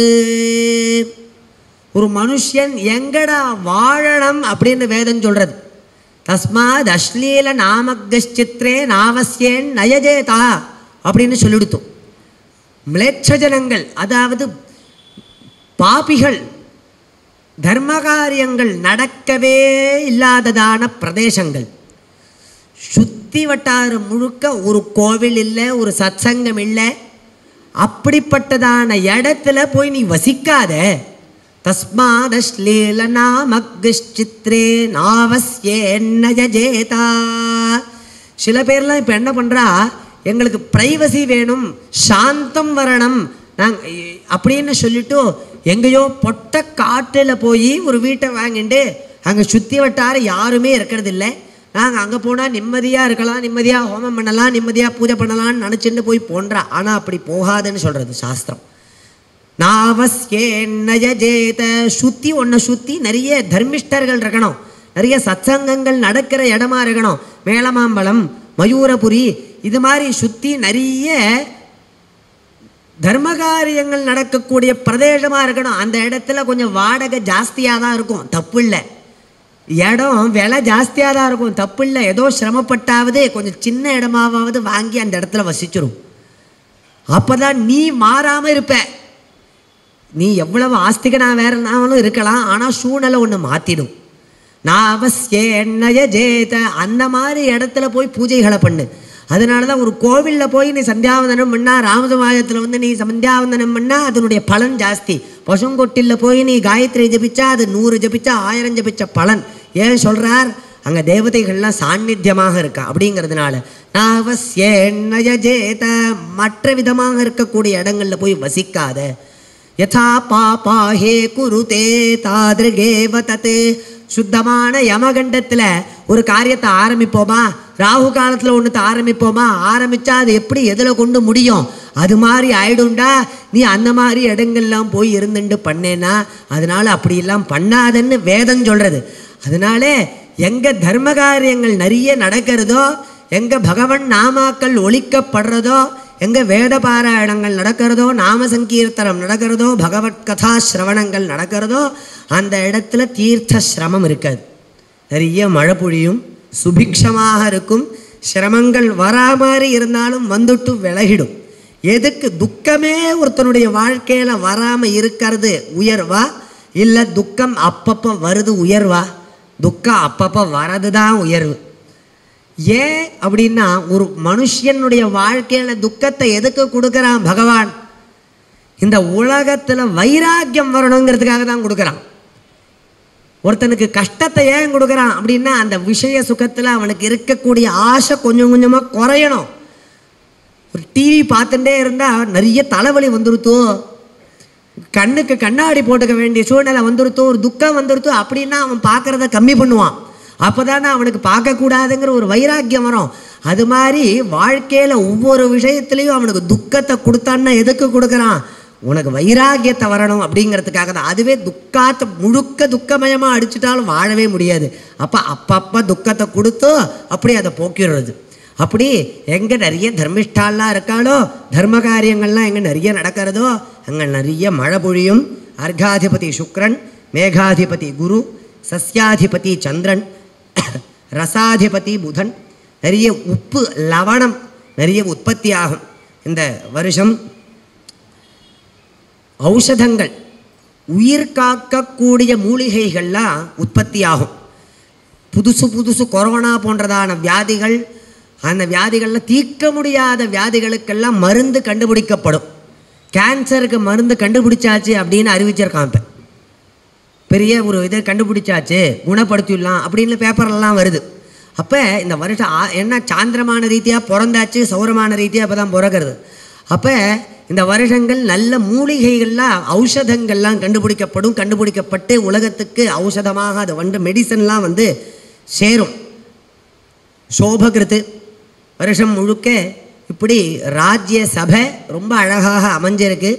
ஒரு மனுஷன் எங்கடா வாழணும் அப்படின்னு வேதம் சொல்றது தஸ்மாத் அஸ்லீல நாமக்ஷித்ரே நாவசியேன் நயஜேதா அப்படின்னு சொல்லிடுத்தோம் மிளேச்ச ஜனங்கள் அதாவது பாபிகள் தர்மகாரியங்கள் நடக்கவே இல்லாததான பிரதேசங்கள் சுத்தி வட்டாரம் முழுக்க ஒரு கோவில் இல்லை ஒரு சத்சங்கம் இல்லை அப்படிப்பட்டதான இடத்துல போய் நீ வசிக்காத தஸ்மாதஸ்லீல நாமக்ஷித்ரே நாவஸ்யேன்னஜேதா சில பேர்லாம் இப்போ என்ன பண்ணுறா எங்களுக்கு ப்ரைவசி வேணும் சாந்தம் வரணும் நாங்கள் அப்படின்னு சொல்லிட்டு எங்கேயோ பொட்ட காட்டில் போய் ஒரு வீட்டை வாங்கிட்டு அங்கே சுற்றி வட்டார யாருமே இருக்கிறது இல்லை நாங்கள் அங்கே போனால் நிம்மதியாக இருக்கலாம் நிம்மதியாக ஹோமம் பண்ணலாம் நிம்மதியாக பூஜை பண்ணலாம்னு நினச்சிட்டு போய் போன்றா ஆனால் அப்படி போகாதுன்னு சொல்கிறது சாஸ்திரம் நாவஸ்யேன்னயஜேத சுற்றி ஒன்றை சுற்றி நிறைய தர்மிஷ்டர்கள் இருக்கணும் நிறைய சத்சங்கங்கள் நடக்கிற இடமா இருக்கணும் மேலமாம்பலம் மயூரபுரி இது மாதிரி சுற்றி நிறைய தர்மகாரியங்கள் நடக்கக்கூடிய பிரதேசமாக இருக்கணும் அந்த இடத்துல கொஞ்சம் வாடகை ஜாஸ்தியாக தான் இருக்கும் தப்பு இல்லை இடம் விலை ஜாஸ்தியாக தான் இருக்கும் தப்பு இல்லை ஏதோ சிரமப்பட்டாவது கொஞ்சம் சின்ன இடமாவது வாங்கி அந்த இடத்துல வசிச்சிரும் அப்போ தான் நீ மாறாமல் இருப்ப நீ எவ்வளவு ஆஸ்திகனா வேறனாலும் இருக்கலாம் ஆனால் சூழ்நிலை ஒன்று மாற்றிடும் நான் அவசிய ஜேத அந்த மாதிரி இடத்துல போய் பூஜைகளை பண்ணு அதனால தான் ஒரு கோவிலில் போய் நீ சந்தியாவந்தனம் பண்ணால் ராமசமாயத்தில் வந்து நீ சந்தியாவந்தனம் பண்ணால் அதனுடைய பலன் ஜாஸ்தி பசுங்கொட்டில் போய் நீ காயத்ரி ஜபிச்சா அது நூறு ஜபிச்சா ஆயிரம் ஜபிச்ச பலன் ஏன் சொல்கிறார் அங்கே தேவதைகள்லாம் சாநித்தியமாக இருக்கா அப்படிங்கிறதுனால நாவசியேத மற்ற விதமாக இருக்கக்கூடிய இடங்களில் போய் வசிக்காத யதா பாபா ஹே குருதே தாதிருகேவ தத் சுத்தமான யமகண்டத்தில் ஒரு காரியத்தை ஆரம்பிப்போமா ராகு காலத்தில் ஒன்றுத்தை ஆரம்பிப்போமா ஆரம்பித்தா அது எப்படி எதில் கொண்டு முடியும் அது மாதிரி ஆயிடும்டா நீ அந்த மாதிரி இடங்கள்லாம் போய் இருந்துட்டு பண்ணேன்னா அதனால் அப்படியெல்லாம் பண்ணாதன்னு வேதம் சொல்கிறது அதனால எங்கே தர்ம காரியங்கள் நிறைய நடக்கிறதோ எங்கே பகவன் நாமாக்கள் ஒழிக்கப்படுறதோ எங்கே வேத பாராயணங்கள் நடக்கிறதோ நாம சங்கீர்த்தனம் நடக்கிறதோ பகவத் கதா சிரவணங்கள் நடக்கிறதோ அந்த இடத்துல தீர்த்த சிரமம் இருக்காது நிறைய மழை பொழியும் சுபிக்ஷமாக இருக்கும் சிரமங்கள் வரா மாதிரி இருந்தாலும் வந்துட்டு விலகிடும் எதுக்கு துக்கமே ஒருத்தனுடைய வாழ்க்கையில் வராமல் இருக்கிறது உயர்வா இல்லை துக்கம் அப்பப்போ வருது உயர்வா துக்கம் அப்பப்போ வரது தான் உயர்வு ஏன் அப்படின்னா ஒரு மனுஷனுடைய வாழ்க்கையில் துக்கத்தை எதுக்கு கொடுக்குறான் பகவான் இந்த உலகத்தில் வைராக்கியம் வரணுங்கிறதுக்காக தான் கொடுக்குறான் ஒருத்தனுக்கு கஷ்டத்தை ஏன் கொடுக்குறான் அப்படின்னா அந்த விஷய சுகத்தில் அவனுக்கு இருக்கக்கூடிய ஆசை கொஞ்சம் கொஞ்சமாக குறையணும் ஒரு டிவி பார்த்துட்டே இருந்தால் நிறைய தலைவலி வந்துருத்தோ கண்ணுக்கு கண்ணாடி போட்டுக்க வேண்டிய சூழ்நிலை வந்துருத்தோ ஒரு துக்கம் வந்துருத்தோ அப்படின்னா அவன் பார்க்குறத கம்மி பண்ணுவான் அப்போ தானே அவனுக்கு பார்க்கக்கூடாதுங்கிற ஒரு வைராக்கியம் வரும் அது மாதிரி வாழ்க்கையில் ஒவ்வொரு விஷயத்துலையும் அவனுக்கு துக்கத்தை கொடுத்தான்னா எதுக்கு கொடுக்குறான் உனக்கு வைராக்கியத்தை வரணும் அப்படிங்கிறதுக்காக தான் அதுவே துக்காத்தை முழுக்க துக்கமயமாக அடிச்சிட்டாலும் வாழவே முடியாது அப்போ அப்பப்போ துக்கத்தை கொடுத்தோ அப்படி அதை போக்கிடுறது அப்படி எங்கே நிறைய தர்மிஷ்டாலாம் இருக்காளோ தர்ம காரியங்கள்லாம் எங்கே நிறைய நடக்கிறதோ அங்கே நிறைய மழை பொழியும் அர்காதிபதி சுக்ரன் மேகாதிபதி குரு சஸ்யாதிபதி சந்திரன் ரசாதிபதி புதன் நிறைய உப்பு லவணம் நிறைய உற்பத்தி ஆகும் இந்த வருஷம் ஔஷதங்கள் உயிர் காக்கக்கூடிய மூலிகைகள்லாம் உற்பத்தி ஆகும் புதுசு புதுசு கொரோனா போன்றதான வியாதிகள் அந்த வியாதிகளில் தீர்க்க முடியாத வியாதிகளுக்கெல்லாம் மருந்து கண்டுபிடிக்கப்படும் கேன்சருக்கு மருந்து கண்டுபிடிச்சாச்சு அப்படின்னு அறிவிச்சிருக்கான் இப்போ பெரிய ஒரு இதை கண்டுபிடிச்சாச்சு குணப்படுத்திடலாம் அப்படின்னு பேப்பர்லாம் வருது அப்போ இந்த வருஷம் ஆ- என்ன சாந்திரமான ரீதியாக பிறந்தாச்சு சௌரமான ரீதியாக இப்போ தான் பிறக்கிறது அப்போ இந்த வருஷங்கள் நல்ல மூலிகைகள்லாம் ஔஷதங்கள்லாம் கண்டுபிடிக்கப்படும் கண்டுபிடிக்கப்பட்டு உலகத்துக்கு ஔஷதமாக அது வந்து மெடிசன்லாம் வந்து சேரும் சோபகிருத்து வருஷம் முழுக்க இப்படி ராஜ்ய சபை ரொம்ப அழகாக அமைஞ்சிருக்கு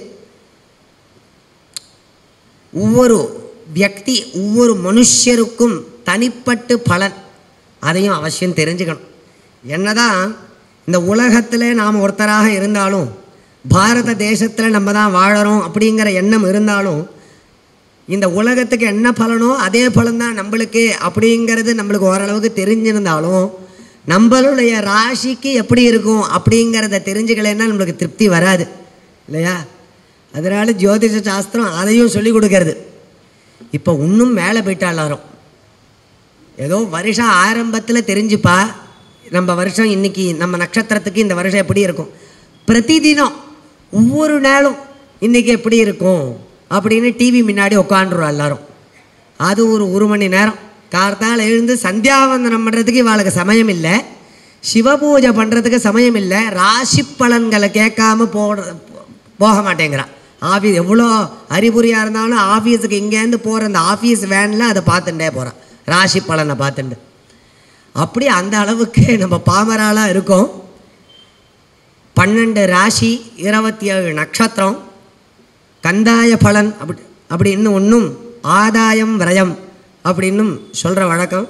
ஒவ்வொரு வியக்தி ஒவ்வொரு மனுஷருக்கும் தனிப்பட்டு பலன் அதையும் அவசியம் தெரிஞ்சுக்கணும் என்னதான் இந்த உலகத்தில் நாம் ஒருத்தராக இருந்தாலும் பாரத தேசத்தில் நம்ம தான் வாழறோம் அப்படிங்கிற எண்ணம் இருந்தாலும் இந்த உலகத்துக்கு என்ன பலனோ அதே பலன் தான் நம்மளுக்கு அப்படிங்கிறது நம்மளுக்கு ஓரளவுக்கு தெரிஞ்சிருந்தாலும் நம்மளுடைய ராசிக்கு எப்படி இருக்கும் அப்படிங்கிறத தெரிஞ்சுக்கலைன்னா நம்மளுக்கு திருப்தி வராது இல்லையா அதனால் ஜோதிஷ சாஸ்திரம் அதையும் சொல்லி கொடுக்கறது இப்போ இன்னும் மேலே போயிட்டா எல்லாரும் ஏதோ வருஷம் ஆரம்பத்தில் தெரிஞ்சுப்பா நம்ம வருஷம் இன்னைக்கு நம்ம நட்சத்திரத்துக்கு இந்த வருஷம் எப்படி இருக்கும் பிரதிதினம் ஒவ்வொரு நாளும் இன்னைக்கு எப்படி இருக்கும் அப்படின்னு டிவி முன்னாடி உட்காந்துருவோம் எல்லாரும் அது ஒரு ஒரு மணி நேரம் கார்த்தால் எழுந்து சந்தியாவந்தனம் பண்ணுறதுக்கு இவாளுக்கு சமயம் இல்லை சிவபூஜை பண்ணுறதுக்கு சமயம் இல்லை ராசி பலன்களை கேட்காம போட போக மாட்டேங்கிறான் ஆஃபீஸ் எவ்வளோ அறிகுறியாக இருந்தாலும் ஆஃபீஸுக்கு இங்கேருந்து போகிற அந்த ஆஃபீஸ் வேனில் அதை பார்த்துட்டே போகிறான் ராசி பலனை பார்த்துட்டு அப்படி அந்த அளவுக்கு நம்ம பாமராலாக இருக்கோம் பன்னெண்டு ராசி இருபத்தி ஏழு நட்சத்திரம் கந்தாய பலன் அப்படி அப்படின்னு ஒன்றும் ஆதாயம் விரயம் அப்படின்னும் சொல்கிற வழக்கம்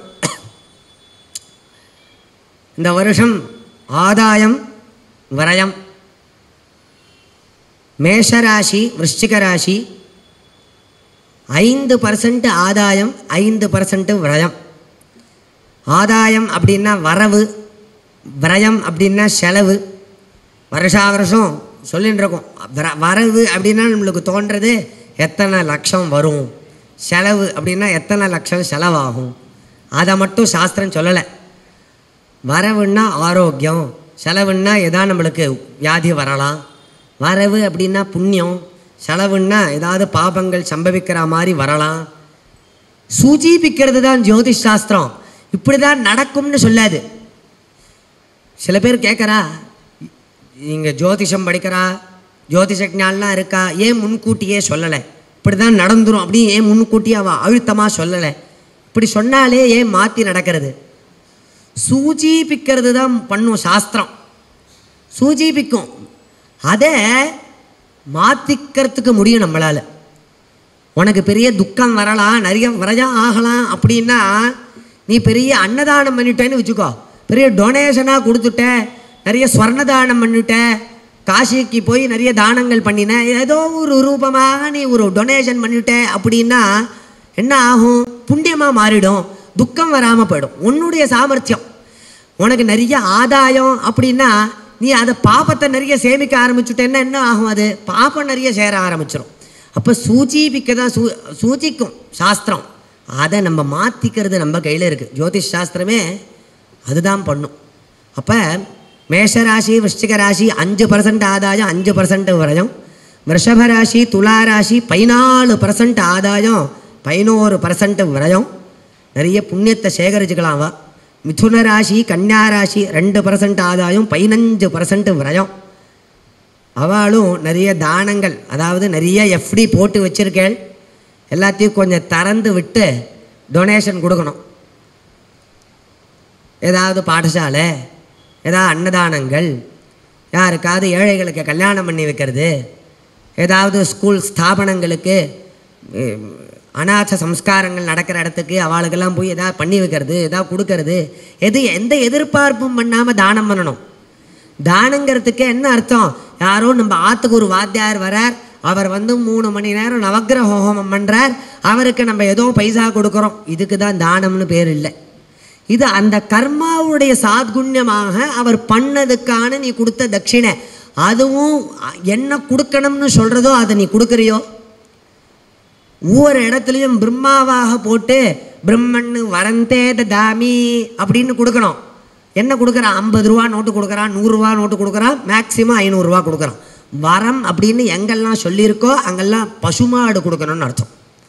இந்த வருஷம் ஆதாயம் விரயம் மேஷராசி விருச்சிக ராசி ஐந்து பர்சன்ட் ஆதாயம் ஐந்து பர்சன்ட் விரயம் ஆதாயம் அப்படின்னா வரவு விரயம் அப்படின்னா செலவு வருஷா வருஷம் சொல்லிட்டு இருக்கோம் வர- வரவு அப்படின்னா நம்மளுக்கு தோன்றது எத்தனை லட்சம் வரும் செலவு அப்படின்னா எத்தனை லட்சம் செலவாகும் அதை மட்டும் சாஸ்திரம் சொல்லலை வரவுன்னா ஆரோக்கியம் செலவுன்னா எதா நம்மளுக்கு வியாதி வரலாம் வரவு அப்படின்னா புண்ணியம் செலவுன்னா ஏதாவது பாபங்கள் சம்பவிக்கிற மாதிரி வரலாம் சூஜீபிக்கிறது தான் ஜோதிஷ் சாஸ்திரம் இப்படி தான் நடக்கும்னு சொல்லாது சில பேர் கேட்குறா இங்கே ஜோதிஷம் படிக்கிறா ஜோதிஷ ஞானம்லாம் இருக்கா ஏன் முன்கூட்டியே சொல்லலை இப்படி தான் நடந்துரும் அப்படி ஏன் முன்கூட்டியே அவள் அழுத்தமாக சொல்லலை இப்படி சொன்னாலே ஏன் மாற்றி நடக்கிறது சூஜீபிக்கிறது தான் பண்ணும் சாஸ்திரம் சூஜீபிக்கும் அதை மாற்றிக்கிறதுக்கு முடியும் நம்மளால் உனக்கு பெரிய துக்கம் வரலாம் நிறைய விரஜம் ஆகலாம் அப்படின்னா நீ பெரிய அன்னதானம் பண்ணிட்டேன்னு வச்சுக்கோ பெரிய டொனேஷனாக கொடுத்துட்ட நிறைய ஸ்வர்ணதானம் பண்ணிட்ட காசிக்கு போய் நிறைய தானங்கள் பண்ணின ஏதோ ஒரு ரூபமாக நீ ஒரு டொனேஷன் பண்ணிட்ட அப்படின்னா என்ன ஆகும் புண்ணியமாக மாறிடும் துக்கம் வராமல் போயிடும் உன்னுடைய சாமர்த்தியம் உனக்கு நிறைய ஆதாயம் அப்படின்னா நீ அதை பாப்பத்தை நிறைய சேமிக்க ஆரம்பிச்சுட்டேன்னா என்ன ஆகும் அது பாப்பம் நிறைய சேர ஆரம்பிச்சிடும் அப்போ சூச்சிபிக்க தான் சூ சூச்சிக்கும் சாஸ்திரம் அதை நம்ம மாற்றிக்கிறது நம்ம கையில் இருக்குது ஜோதிஷ் சாஸ்திரமே அதுதான் பண்ணும் அப்போ மேஷராசி விருச்சிக ராசி அஞ்சு பர்சன்ட் ஆதாயம் அஞ்சு பர்சன்ட் விரயம் ரிஷப ராசி துலா ராசி பதினாலு பர்சன்ட் ஆதாயம் பதினோரு பர்சன்ட் விரயம் நிறைய புண்ணியத்தை சேகரிச்சுக்கலாம் அவ மிதுன ராசி கன்னியா ராசி ரெண்டு பர்சன்ட் ஆதாயம் பதினஞ்சு பர்சன்ட் விரயம் அவளும் நிறைய தானங்கள் அதாவது நிறைய எஃப்டி போட்டு வச்சிருக்கேள் எல்லாத்தையும் கொஞ்சம் திறந்து விட்டு டொனேஷன் கொடுக்கணும் ஏதாவது பாடசாலை ஏதாவது அன்னதானங்கள் யாருக்காவது ஏழைகளுக்கு கல்யாணம் பண்ணி வைக்கிறது ஏதாவது ஸ்கூல் ஸ்தாபனங்களுக்கு உம், அநாத சம்ஸ்காரங்கள் நடக்கிற இடத்துக்கு அவளுக்கெல்லாம் போய் ஏதாவது பண்ணி வைக்கிறது ஏதாவது கொடுக்கறது எது எந்த எதிர்பார்ப்பும் பண்ணாமல் தானம் பண்ணணும் தானங்கிறதுக்கு என்ன அர்த்தம் யாரோ நம்ம ஆற்றுக்கு ஒரு வாத்தியார் வரார் அவர் வந்து மூணு மணி நேரம் நவக்கிரக ஹோமம் பண்ணுறார் அவருக்கு நம்ம ஏதோ பைசா கொடுக்குறோம் இதுக்கு தான் தானம்னு பேர் இல்லை இது அந்த கர்மாவுடைய சாத்குண்யமாக அவர் பண்ணதுக்கான நீ கொடுத்த தட்சிணை அதுவும் என்ன கொடுக்கணும்னு சொல்கிறதோ அதை நீ கொடுக்குறியோ ஒவ்வொரு இடத்துலையும் பிரம்மாவாக போட்டு பிரம்மன்னு வரந்தே தாமி அப்படின்னு கொடுக்கணும் என்ன கொடுக்குறான் ஐம்பது ரூபா நோட்டு கொடுக்குறான் நூறுரூவா நோட்டு கொடுக்குறான் மேக்ஸிமம் ஐநூறுரூவா கொடுக்குறான் வரம் அப்படின்னு எங்கெல்லாம் சொல்லியிருக்கோ அங்கெல்லாம் பசுமாடு கொடுக்கணும்னு அர்த்தம்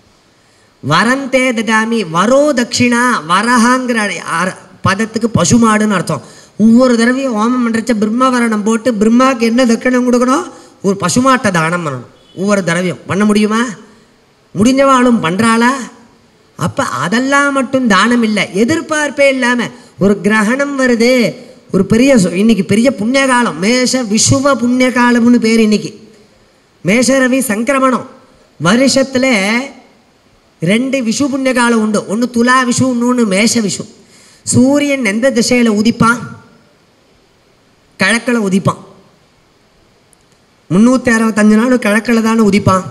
வரந்தே ததாமி வரோ தட்சிணா வரஹாங்கிற அர- பதத்துக்கு பசுமாடுன்னு அர்த்தம் ஒவ்வொரு தடவையும் ஹோமம் பண்ணுறச்ச பிரம்மவரணம் போட்டு பிரம்மாவுக்கு என்ன தட்சிணம் கொடுக்கணும் ஒரு பசுமாட்டை தானம் பண்ணணும் ஒவ்வொரு தடவையும் பண்ண முடியுமா முடிஞ்சவாளும் பண்ணுறாளா அப்போ அதெல்லாம் மட்டும் தானம் இல்லை எதிர்பார்ப்பே இல்லாமல் ஒரு கிரகணம் வருது ஒரு பெரிய சு- இன்னைக்கு பெரிய புண்ணிய காலம் மேஷ விஷுவ புண்ணிய காலம்னு பேர் இன்னைக்கு மேஷரவி சங்கிரமணம் வருஷத்தில் ரெண்டு விஷு புண்ணிய காலம் உண்டு ஒன்று துலா விஷு இன்னொன்று மேஷ விஷு சூரியன் எந்த திசையில் உதிப்பான் கிழக்கில் உதிப்பான் முந்நூற்றி அறுபத்தஞ்சு நாள் கிழக்கில் தானே உதிப்பான்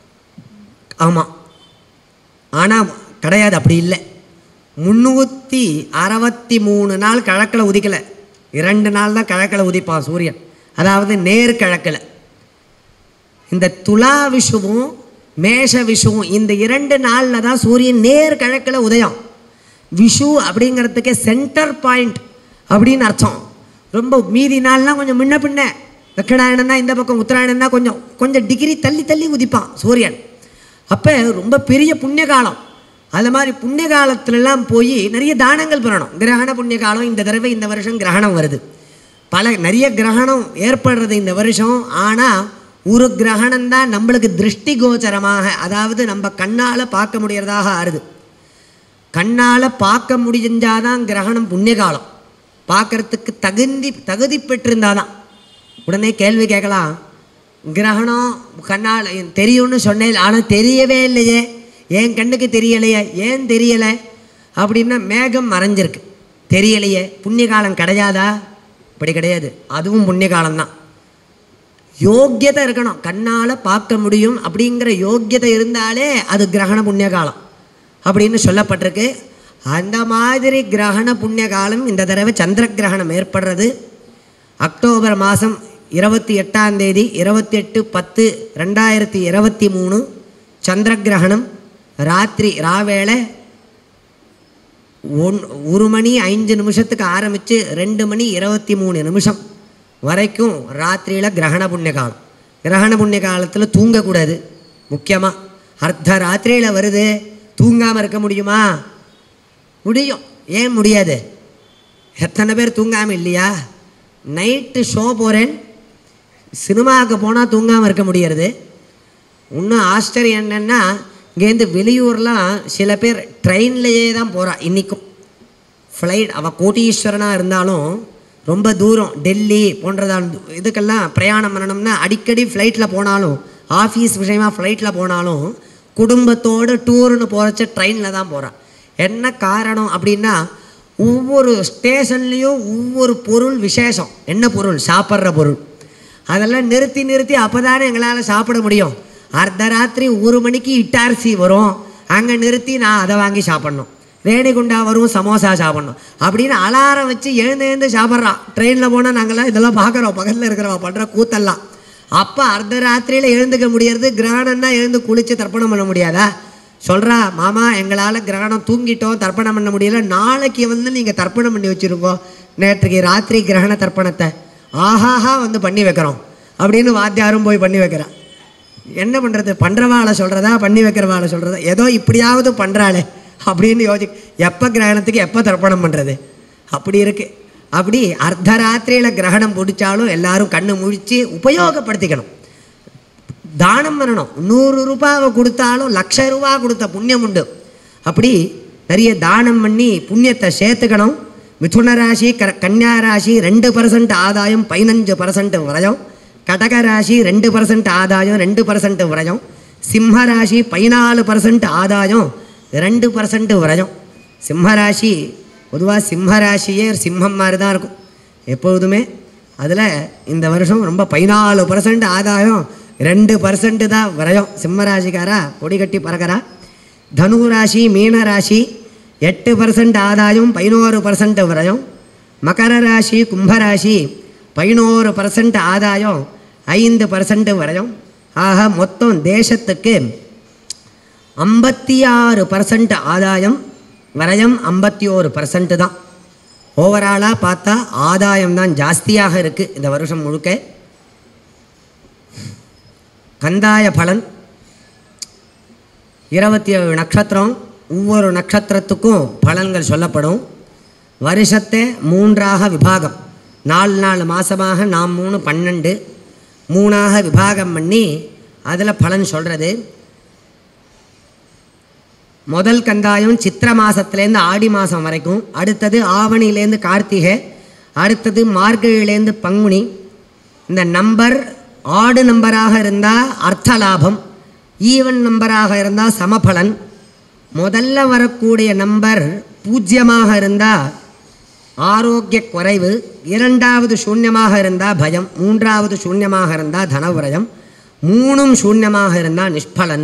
ஆமாம் ஆனால் கிடையாது அப்படி இல்லை முந்நூற்றி அறுபத்தி மூணு நாள் கிழக்கில் உதிக்கலை இரண்டு நாள் தான் கிழக்கில் உதிப்பான் சூரியன் அதாவது நேர் கிழக்கில் இந்த துலா விஷுவும் மேஷ விஷுவும் இந்த இரண்டு நாளில் தான் சூரியன் நேர் கிழக்கில் உதயம் விஷு அப்படிங்கிறதுக்கே சென்டர் பாயிண்ட் அப்படின்னு அர்த்தம் ரொம்ப மீதி நாள்லாம் கொஞ்சம் முன்ன பின்ன தட்சிணாயணம் தான் இந்த பக்கம் உத்தராயணம் தான் கொஞ்சம் கொஞ்சம் டிகிரி தள்ளி தள்ளி உதிப்பான் சூரியன் அப்போ ரொம்ப பெரிய புண்ணிய காலம் அது மாதிரி புண்ணிய காலத்துலலாம் போய் நிறைய தானங்கள் பண்ணணும் கிரகண புண்ணிய காலம் இந்த தடவை இந்த வருஷம் கிரகணம் வருது பல நிறைய கிரகணம் ஏற்படுறது இந்த வருஷம் ஆனால் ஒரு கிரகணம் தான் நம்மளுக்கு திருஷ்டி கோச்சரமாக அதாவது நம்ம கண்ணால் பார்க்க முடியறதாக ஆறுது கண்ணால் பார்க்க முடிஞ்சாதான் கிரகணம் புண்ணிய காலம் பார்க்கறதுக்கு தகுந்தி தகுதி பெற்றிருந்தாதான் உடனே கேள்வி கேட்கலாம் கிரகணம் கண்ணால் தெரியும்னு சொன்னேன் ஆனால் தெரியவே இல்லையே என் கண்ணுக்கு தெரியலையே ஏன் தெரியலை அப்படின்னா மேகம் மறைஞ்சிருக்கு தெரியலையே புண்ணிய காலம் கிடையாதா இப்படி கிடையாது அதுவும் புண்ணிய காலம்தான் யோக்கியதை இருக்கணும் கண்ணால் பார்க்க முடியும் அப்படிங்கிற யோக்கியதை இருந்தாலே அது கிரகண புண்ணிய காலம் அப்படின்னு சொல்லப்பட்டிருக்கு அந்த மாதிரி கிரகண புண்ணிய காலம் இந்த தடவை சந்திர கிரகணம் ஏற்படுறது அக்டோபர் மாதம் இருபத்தி எட்டாம் தேதி இருபத்தி எட்டு பத்து ரெண்டாயிரத்தி இருபத்தி மூணு சந்திர கிரகணம் ராத்திரி ராவேளை ஒன் ஒரு மணி ஐந்து நிமிஷத்துக்கு ஆரம்பித்து ரெண்டு மணி இருபத்தி மூணு நிமிஷம் வரைக்கும் ராத்திரியில் கிரகண புண்ணிய காலம் கிரகண புண்ணிய காலத்தில் தூங்கக்கூடாது முக்கியமாக அர்த்த ராத்திரியில் வருது தூங்காமல் இருக்க முடியுமா முடியும் ஏன் முடியாது எத்தனை பேர் தூங்காமல் இல்லையா நைட்டு ஷோ போகிறேன் சினிமாவுக்கு போனால் தூங்காமல் இருக்க முடியறது இன்னும் ஆச்சரியம் என்னென்னா இங்கேருந்து வெளியூர்லாம் சில பேர் ட்ரெயின்லேயே தான் போகிறா இன்றைக்கும் ஃப்ளைட் அவள் கோட்டீஸ்வரனாக இருந்தாலும் ரொம்ப தூரம் டெல்லி போன்றதான து- இதுக்கெல்லாம் பிரயாணம் பண்ணணும்னா அடிக்கடி ஃப்ளைட்டில் போனாலும் ஆஃபீஸ் விஷயமா ஃப்ளைட்டில் போனாலும் குடும்பத்தோடு டூர்னு போகிறச்ச ட்ரெயினில் தான் போகிறான் என்ன காரணம் அப்படின்னா ஒவ்வொரு ஸ்டேஷன்லேயும் ஒவ்வொரு பொருள் விசேஷம் என்ன பொருள் சாப்பிட்ற பொருள் அதெல்லாம் நிறுத்தி நிறுத்தி அப்போ தானே எங்களால் சாப்பிட முடியும் அர்த்தராத்திரி ஒரு மணிக்கு இட்டார்சி வரும் அங்கே நிறுத்தி நான் அதை வாங்கி சாப்பிட்ணும் ரேணிகுண்டா வரும் சமோசா சாப்பிட்ணும் அப்படின்னு அலாரம் வச்சு எழுந்து எழுந்து சாப்பிட்றான் ட்ரெயினில் போனால் நாங்கள்லாம் இதெல்லாம் பார்க்குறோம் பக்கத்தில் இருக்கிறவா பண்ணுற கூத்தெல்லாம் அப்போ அர்த்தராத்திரியில் எழுந்துக்க முடியறது கிரகணம்னா எழுந்து குளித்து தர்ப்பணம் பண்ண முடியாதா சொல்கிறா மாமா எங்களால் கிரகணம் தூங்கிட்டோம் தர்ப்பணம் பண்ண முடியல நாளைக்கு வந்து நீங்கள் தர்ப்பணம் பண்ணி வச்சுருங்கோ நேற்றுக்கு ராத்திரி கிரகண தர்ப்பணத்தை ஆஹாஹா வந்து பண்ணி வைக்கிறோம் அப்படின்னு வாத்தியாரும் போய் பண்ணி வைக்கிறான் என்ன பண்ணுறது பண்ணுறவாளை சொல்கிறதா பண்ணி வைக்கிறவாளை சொல்கிறதா ஏதோ இப்படியாவது பண்ணுறாளே அப்படின்னு யோசி எப்போ கிரகணத்துக்கு எப்போ தர்ப்பணம் பண்ணுறது அப்படி இருக்குது அப்படி அர்த்தராத்திரியில் கிரகணம் பிடிச்சாலும் எல்லாரும் கண்ணு முழித்து உபயோகப்படுத்திக்கணும் தானம் பண்ணணும் நூறு ரூபாவை கொடுத்தாலும் லட்ச ரூபா கொடுத்த புண்ணியம் உண்டு அப்படி நிறைய தானம் பண்ணி புண்ணியத்தை சேர்த்துக்கணும் மிதுன ராசி க கன்னியா ராசி ரெண்டு பர்சன்ட் ஆதாயம் பதினஞ்சு பர்சன்ட் விரயம் கடக ராசி ரெண்டு பர்சன்ட் ஆதாயம் ரெண்டு பர்சன்ட் விரயம் சிம்ம ராசி பதினாலு பர்சன்ட் ஆதாயம் ரெண்டு பர்சன்ட் விரயம் சிம்ம ராசி பொதுவாக சிம்ம ராசியே சிம்மம் மாதிரி தான் இருக்கும் எப்பொழுதுமே அதில் இந்த வருஷம் ரொம்ப பதினாலு பர்சன்ட் ஆதாயம் ரெண்டு பர்சன்ட் தான் விரயம் சிம்ம ராசிக்காரா கொடி கட்டி பறக்கிறா தனு ராசி மீன ராசி எட்டு பர்சன்ட் ஆதாயம் பதினோரு பர்சன்ட் விரயம் மகர ராசி கும்பராசி பதினோரு பர்சன்ட் ஆதாயம் ஐந்து பர்சன்ட் விரயம் ஆக மொத்தம் தேசத்துக்கு ஐம்பத்தி ஆறு பர்சன்ட் ஆதாயம் விரயம் ஐம்பத்தி ஓரு பர்சன்ட் தான் ஓவராலாக பார்த்தா ஆதாயம் தான் ஜாஸ்தியாக இருக்குது இந்த வருஷம் முழுக்க கந்தாய பலன் இருபத்தி ஏழு நட்சத்திரம் ஒவ்வொரு நட்சத்திரத்துக்கும் பலன்கள் சொல்லப்படும் வருஷத்தை மூன்றாக விபாகம் நாலு நாலு மாதமாக நாம் மூணு பன்னெண்டு மூணாக விபாகம் பண்ணி அதில் பலன் சொல்கிறது முதல் கந்தாயம் சித்திர மாதத்துலேருந்து ஆடி மாதம் வரைக்கும் அடுத்தது ஆவணிலேருந்து கார்த்திகை அடுத்தது மார்கழியிலேருந்து பங்குனி இந்த நம்பர் ஆடு நம்பராக இருந்தால் அர்த்த லாபம் ஈவன் நம்பராக இருந்தால் சமபலன் முதல்ல வரக்கூடிய நம்பர் பூஜ்யமாக இருந்தால் ஆரோக்கிய குறைவு இரண்டாவது சூன்யமாக இருந்தால் பயம் மூன்றாவது சூன்யமாக இருந்தால் தனவிரயம் மூணும் சூன்யமாக இருந்தால் நிஷ்பலன்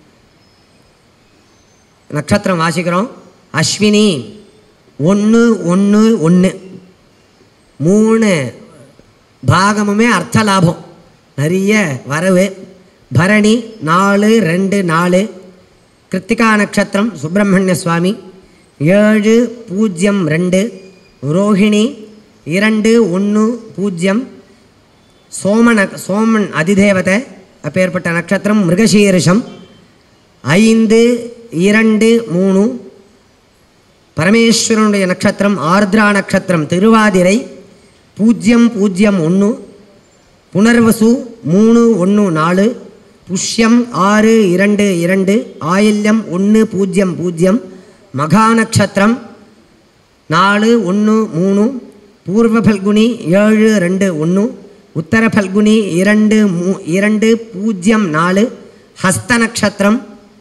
நட்சத்திரம் வாசிக்கிறோம் அஸ்வினி ஒன்று ஒன்று ஒன்று மூணு பாகமுமே அர்த்த லாபம் நிறைய வரவு பரணி நாலு ரெண்டு நாலு கிருத்திகா நட்சத்திரம் சுப்பிரமணிய சுவாமி ஏழு பூஜ்ஜியம் ரெண்டு ரோஹிணி இரண்டு ஒன்று பூஜ்ஜியம் சோமன சோமன் அதிதேவதை அப்பேற்பட்ட நட்சத்திரம் மிருகசீரிஷம் ஐந்து இரண்டு மூணு பரமேஸ்வரனுடைய நட்சத்திரம் ஆர்திரா நட்சத்திரம் திருவாதிரை பூஜ்ஜியம் பூஜ்ஜியம் ஒன்று புனர்வசு மூணு ஒன்று நாலு புஷ்யம் ஆறு இரண்டு இரண்டு ஆயில்யம் ஒன்று பூஜ்ஜியம் பூஜ்ஜியம் மகா நட்சத்திரம் நாலு ஒன்று மூணு பூர்வ பல்குனி ஏழு ரெண்டு ஒன்று உத்தர பல்குனி இரண்டு மூ இரண்டு பூஜ்ஜியம் நாலு ஹஸ்த நட்சத்திரம்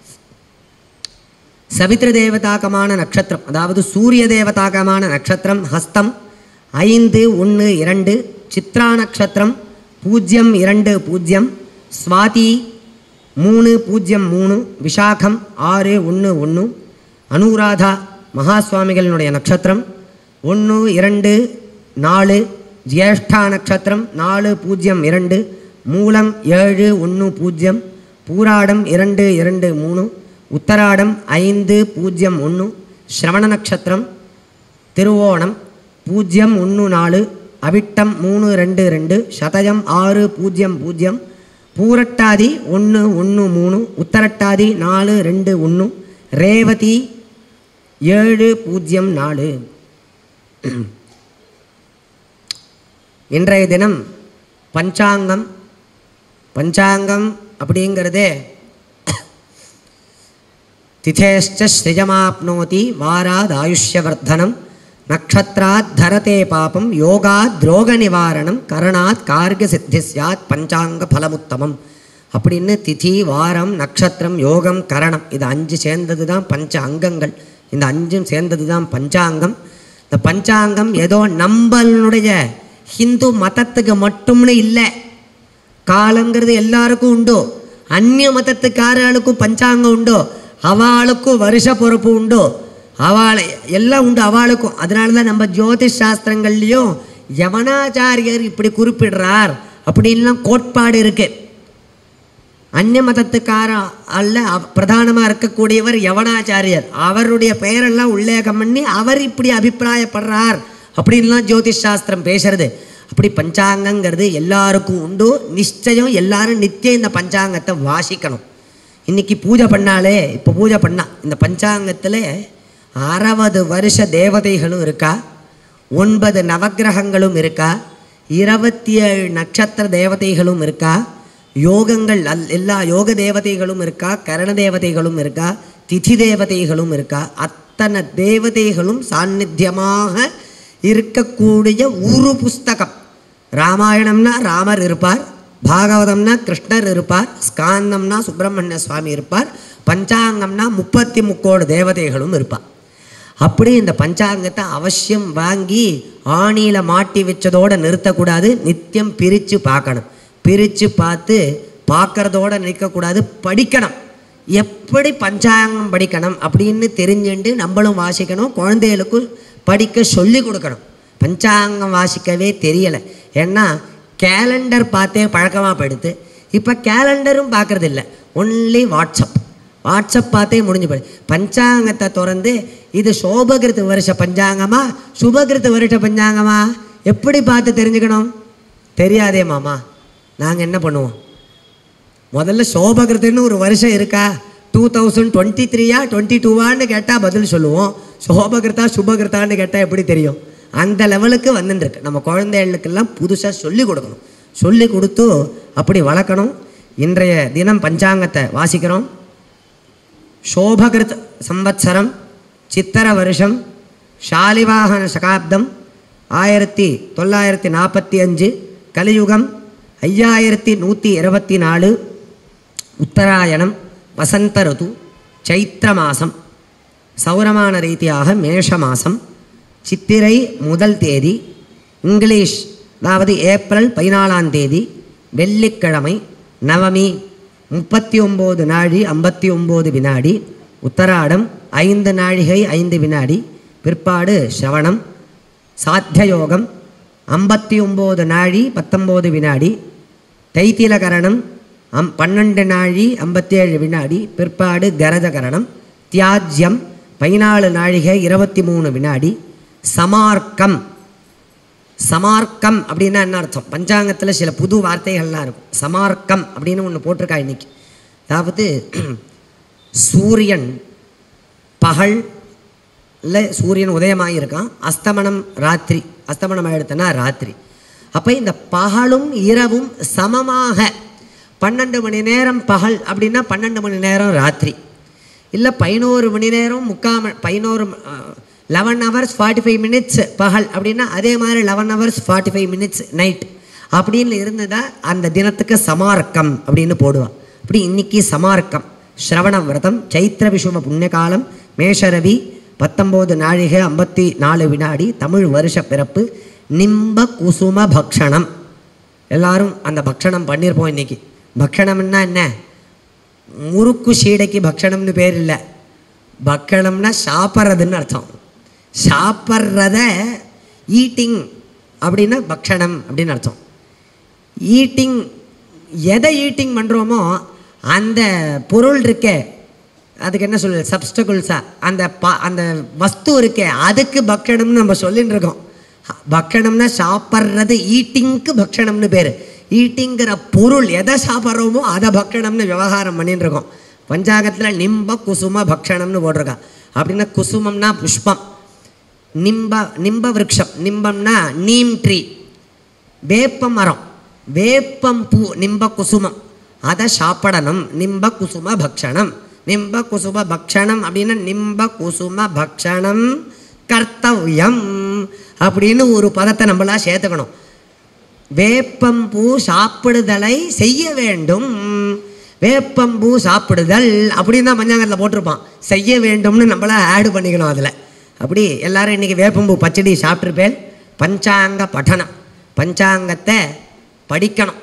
சவித்ர தேவதாகமான நட்சத்திரம் அதாவது சூரிய தேவதாகமான நட்சத்திரம் ஹஸ்தம் ஐந்து ஒன்று இரண்டு சித்ரா நட்சத்திரம் பூஜ்ஜியம் இரண்டு பூஜ்ஜியம் ஸ்வாதி மூணு பூஜ்ஜியம் மூணு விஷாகம் ஆறு ஒன்று ஒன்று அனுராதா மகாசுவாமிகளினுடைய நட்சத்திரம் ஒன்று இரண்டு நாலு ஜேஷ்டா நட்சத்திரம் நாலு பூஜ்ஜியம் இரண்டு மூலம் ஏழு ஒன்று பூஜ்ஜியம் பூராடம் இரண்டு இரண்டு மூணு உத்தராடம் ஐந்து பூஜ்ஜியம் ஒன்று ஸ்ரவண நட்சத்திரம் திருவோணம் பூஜ்ஜியம் ஒன்று நாலு அவிட்டம் மூணு ரெண்டு ரெண்டு சதயம் ஆறு பூஜ்ஜியம் பூஜ்ஜியம் பூரட்டாதி ஒன்று ஒன்று மூணு உத்தரட்டாதி நாலு ரெண்டு ஒன்று ரேவதி ஏழு பூஜ்ஜியம் நாலு இன்றைய தினம் பஞ்சாங்கம் பஞ்சாங்கம் அப்படிங்கிறதே திதேஷ்ட ஸ்ரிஜமாப்னோதி வாராத் ஆயுஷ்யவர்தனம் நக்ஷத்ராத் தரதே பாபம் யோகாத் துரோக நிவாரணம் கரணாத் கார்க சித்தி சியாத் பஞ்சாங்க பலமுத்தமம் அப்படின்னு திதி வாரம் நட்சத்திரம் யோகம் கரணம் இது அஞ்சு சேர்ந்தது தான் பஞ்ச அங்கங்கள் இந்த அஞ்சும் சேர்ந்தது தான் பஞ்சாங்கம் இந்த பஞ்சாங்கம் ஏதோ நம்மளுடைய ஹிந்து மதத்துக்கு மட்டும்னு இல்லை காலங்கிறது எல்லாருக்கும் உண்டு அந்நிய மதத்துக்காரர்களுக்கும் பஞ்சாங்கம் உண்டு அவளுக்கும் வருஷ பொறுப்பு உண்டு அவளை எல்லாம் உண்டு அவளுக்கும் அதனால தான் நம்ம ஜோதிஷ் சாஸ்திரங்கள்லேயும் யவனாச்சாரியர் இப்படி குறிப்பிடுறார் அப்படின்லாம் கோட்பாடு இருக்கு அந்நிய மதத்துக்கார அல்ல அவ- பிரதானமா இருக்கக்கூடியவர் யவனாச்சாரியர் அவருடைய பெயரெல்லாம் உல்லேகம் பண்ணி அவர் இப்படி அபிப்பிராயப்படுறார் அப்படின்லாம் ஜோதிஷ் சாஸ்திரம் பேசுறது அப்படி பஞ்சாங்கங்கிறது எல்லாருக்கும் உண்டு நிச்சயம் எல்லாரும் நித்தியம் இந்த பஞ்சாங்கத்தை வாசிக்கணும் இன்னைக்கு பூஜை பண்ணாலே இப்போ பூஜை பண்ணா இந்த பஞ்சாங்கத்தில் அறுபது வருஷ தேவதைகளும் இருக்கா ஒன்பது நவக்கிரகங்களும் இருக்கா இருபத்தி ஏழு நட்சத்திர தேவதைகளும் இருக்கா யோகங்கள் அல் எல்லா யோக தேவதைகளும் இருக்கா கரண தேவதைகளும் இருக்கா திதி தேவதைகளும் இருக்கா அத்தனை தேவதைகளும் சாநித்தியமாக இருக்கக்கூடிய ஒரு புஸ்தகம் ராமாயணம்னா ராமர் இருப்பார் பாகவதம்னா கிருஷ்ணர் இருப்பார் ஸ்காந்தம்னா சுப்பிரமணிய சுவாமி இருப்பார் பஞ்சாங்கம்னா முப்பத்தி முக்கோடு தேவதைகளும் இருப்பார் அப்படி இந்த பஞ்சாங்கத்தை அவசியம் வாங்கி ஆணியில் மாட்டி வச்சதோடு நிறுத்தக்கூடாது நித்தியம் பிரித்து பார்க்கணும் பிரித்து பார்த்து பார்க்கறதோட நிற்கக்கூடாது படிக்கணும் எப்படி பஞ்சாங்கம் படிக்கணும் அப்படின்னு தெரிஞ்சுட்டு நம்மளும் வாசிக்கணும் குழந்தைகளுக்கும் படிக்க சொல்லி கொடுக்கணும் பஞ்சாங்கம் வாசிக்கவே தெரியலை ஏன்னா கேலண்டர் பார்த்தே பழக்கமாக போயிடுது இப்போ கேலண்டரும் பார்க்கறது இல்லை ஒன்லி வாட்ஸ்அப் வாட்ஸ்அப் பார்த்தே முடிஞ்சு போயிடு பஞ்சாங்கத்தை திறந்து இது சோபகிருத்து வருஷ பஞ்சாங்கமா சுபகிருத்து வருஷ பஞ்சாங்கமா எப்படி பார்த்து தெரிஞ்சுக்கணும் தெரியாதே மாமா நாங்கள் என்ன பண்ணுவோம் முதல்ல சோபகிருத்துன்னு ஒரு வருஷம் இருக்கா டூ தௌசண்ட் டுவெண்ட்டி த்ரீயா டுவெண்ட்டி டூவான்னு கேட்டால் பதில் சொல்லுவோம் சோபகிருத்தா சுபகிருத்தான்னு கேட்டால் எப்படி தெரியும் அந்த லெவலுக்கு வந்துட்டுருக்கு நம்ம குழந்தைகளுக்கெல்லாம் புதுசாக சொல்லி கொடுக்கணும் சொல்லி கொடுத்து அப்படி வளர்க்கணும் இன்றைய தினம் பஞ்சாங்கத்தை வாசிக்கிறோம் சோபகிருத் சம்வத்சரம் சித்திர வருஷம் ஷாலிவாகன சகாப்தம் ஆயிரத்தி தொள்ளாயிரத்தி நாற்பத்தி அஞ்சு கலியுகம் ஐயாயிரத்தி நூற்றி இருபத்தி நாலு உத்தராயணம் வசந்த ருது சைத்திர மாதம் சௌரமான ரீதியாக மேஷ மாதம் சித்திரை முதல் தேதி இங்கிலீஷ் அதாவது ஏப்ரல் பதினாலாம் தேதி வெள்ளிக்கிழமை நவமி முப்பத்தி ஒம்பது நாழி ஐம்பத்தி ஒம்பது வினாடி உத்தராடம் ஐந்து நாழிகை ஐந்து வினாடி பிற்பாடு சிரவணம் சாத்தியயோகம் ஐம்பத்தி ஒம்பது நாழி பத்தொம்போது வினாடி தைத்திலகரணம் அம் பன்னெண்டு நாழி ஐம்பத்தேழு வினாடி பிற்பாடு கரஜகரணம் தியாஜ்யம் பதினாலு நாழிகை இருபத்தி மூணு வினாடி சமார்க்கம் சமார்க்கம் அப்படின்னா என்ன அர்த்தம் பஞ்சாங்கத்தில் சில புது வார்த்தைகள்லாம் இருக்கும் சமார்க்கம் அப்படின்னு ஒன்று போட்டிருக்கா இன்னைக்கு அதாவது சூரியன் பகல்ல சூரியன் உதயமாகியிருக்கான் அஸ்தமனம் ராத்திரி அஸ்தமனம் ஆயிடுத்துனா ராத்திரி அப்போ இந்த பகலும் இரவும் சமமாக பன்னெண்டு மணி நேரம் பகல் அப்படின்னா பன்னெண்டு மணி நேரம் ராத்திரி இல்லை பதினோரு மணி நேரம் முக்கால் ம பதினோரு eleven hours forty five minutes பகல் அப்படின்னா அதே மாதிரி eleven hours forty five minutes night அப்படின்னு இருந்ததா அந்த தினத்துக்கு சமார்க்கம் அப்படின்னு போடுவான் அப்படி இன்னைக்கு சமார்க்கம் ஸ்ரவண விரதம் சைத்திர விஷும புண்ணியகாலம் மேஷரவி பத்தொம்போது நாழிகை ஐம்பத்தி நாலு வினாடி தமிழ் வருஷ பிறப்பு நிம்ப குசும பக்ஷணம் எல்லாரும் அந்த பக்ஷணம் பண்ணியிருப்போம் இன்னைக்கு பக்ஷணம்னா என்ன முறுக்கு சீடைக்கு பக்ஷணம்னு பேர் இல்லை பக்ஷணம்னா சாப்பிட்றதுன்னு அர்த்தம் சாப்பிட்றத ஈட்டிங் அப்படின்னா பக்ஷணம் அப்படின்னு அர்த்தம் ஈட்டிங் எதை ஈட்டிங் பண்ணுறோமோ அந்த பொருள் இருக்கே அதுக்கு என்ன சொல்லுது சப்ஸ்டகுல்ஸா அந்த பா அந்த வஸ்து இருக்கே அதுக்கு பக்ஷணம்னு நம்ம சொல்லின்னு இருக்கோம் பக்ஷணம்னா சாப்பிட்றது ஈட்டிங்க்கு பக்ஷணம்னு பேர் ஈட்டிங்கிற பொருள் எதை சாப்பிட்றோமோ அதை பக்ஷணம்னு விவகாரம் பண்ணின்னு இருக்கோம் பஞ்சாங்கத்தில் நிம்ப குசும பக்ஷணம்னு போட்டிருக்கா அப்படின்னா குசுமம்னா புஷ்பம் நிம்ப நிம்ப விருட்சம் நிம்பம்னா நீம் ட்ரீ வேப்ப மரம் வேப்பம் பூ நிம்ப குசுமம் அதை சாப்பிடணும் நிம்ப குசும பக்ஷணம் நிம்ப குசும பக்ஷணம் அப்படின்னா நிம்ப குசும பக்ஷணம் கர்த்தவ்யம் அப்படின்னு ஒரு பதத்தை நம்மளா சேர்த்துக்கணும் வேப்பம்பூ சாப்பிடுதலை செய்ய வேண்டும் வேப்பம்பூ சாப்பிடுதல் அப்படின்னு தான் பஞ்சாங்கத்தில் போட்டிருப்பான் செய்ய வேண்டும்னு நம்மள ஆடு பண்ணிக்கணும் அதில் அப்படி எல்லாரும் இன்றைக்கி வேப்பம்பூ பச்சடி சாப்பிட்ருப்பேன் பஞ்சாங்க பఠனம் பஞ்சாங்கத்தை படிக்கணும்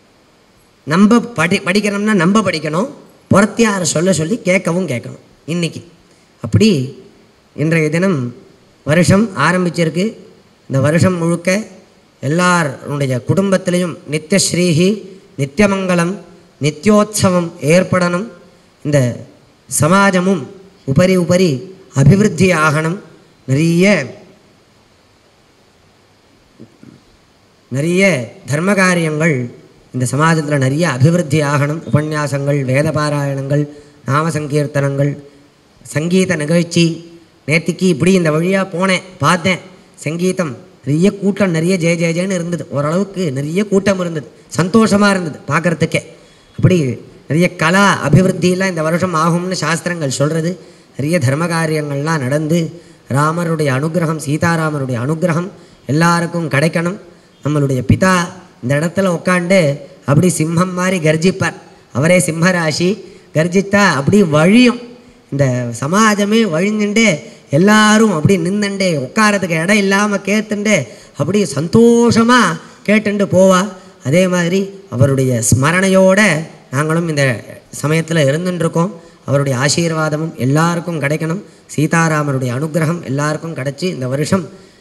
நம்ம படி படிக்கணும்னா நம்ம படிக்கணும் புறத்தியார சொல்ல சொல்லி கேட்கவும் கேட்கணும் இன்னைக்கு அப்படி இன்றைய தினம் வருஷம் ஆரம்பிச்சிருக்கு இந்த வருஷம் முழுக்க எல்லாருடைய குடும்பத்திலையும் நித்தியஸ்ரீஹி நித்தியமங்கலம் நித்தியோத்சவம் ஏற்படணும் இந்த சமாஜமும் உபரி உபரி அபிவிருத்தி ஆகணும் நிறைய நிறைய தர்ம காரியங்கள் இந்த சமாஜத்தில் நிறைய அபிவிருத்தி ஆகணும் உபன்யாசங்கள் வேத பாராயணங்கள் நாம சங்கீர்த்தனங்கள் சங்கீத நிகழ்ச்சி நேத்திக்கு இப்படி இந்த வழியாக போனேன் பார்த்தேன் சங்கீதம் நிறைய கூட்டம் நிறைய ஜெய ஜெய ஜெயன்னு இருந்தது ஓரளவுக்கு நிறைய கூட்டம் இருந்தது சந்தோஷமாக இருந்தது பார்க்குறதுக்கே அப்படி நிறைய கலா அபிவிருத்தியெல்லாம் இந்த வருஷம் ஆகும்னு சாஸ்திரங்கள் சொல்கிறது நிறைய தர்ம காரியங்கள்லாம் நடந்து ராமருடைய அனுகிரகம் சீதாராமருடைய அனுகிரகம் எல்லாருக்கும் கிடைக்கணும் நம்மளுடைய பிதா இந்த இடத்துல உட்காந்து அப்படி சிம்மம் மாதிரி கர்ஜிப்பார் அவரே சிம்மராசி கர்ஜித்தா அப்படி வழியும் இந்த சமாஜமே வழிஞ்சுண்டு எல்லாரும் அப்படி நின்னுண்டு உட்காரத்துக்கு இடம் இல்லாமல் கேட்டுண்டு அப்படி சந்தோஷமாக கேட்டுண்டு போவா அதே மாதிரி அவருடைய ஸ்மரணையோட நாங்களும் இந்த சமயத்தில் இருந்துட்டுருக்கோம் அவருடைய ஆசீர்வாதமும் எல்லாருக்கும் கிடைக்கணும் சீதாராமருடைய அனுகிரகம் எல்லாருக்கும் கிடைச்சி இந்த வருஷம்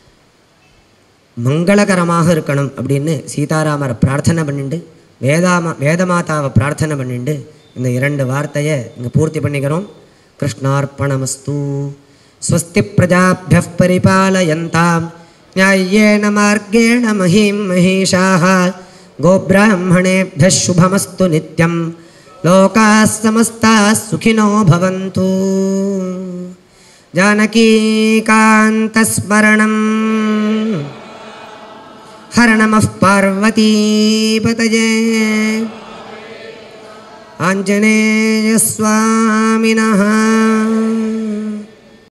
மங்களகரமாக இருக்கணும் அப்படின்னு சீதாராமரை பிரார்த்தனை பண்ணிண்டு வேதாமா வேதமாதாவை பிரார்த்தனை பண்ணிண்டு இந்த இரண்டு வார்த்தையை இங்கே பூர்த்தி பண்ணிக்கிறோம் கிருஷ்ணார்ப்பணமஸ்து ஸ்வஸ்தி பிரஜாபிய பரிபாலயந்தாம் நியாயேன மார்கேண மஹீம் மஹீஷாः गोब्राह्मणेभ्यः शुभमस्तु नित्यं लोकाः समस्ताः सुखिनो भवन्तु जानकीकान्तस्मरणम् हर नमः पार्वतीपतये आञ्जनेयस्वामिनः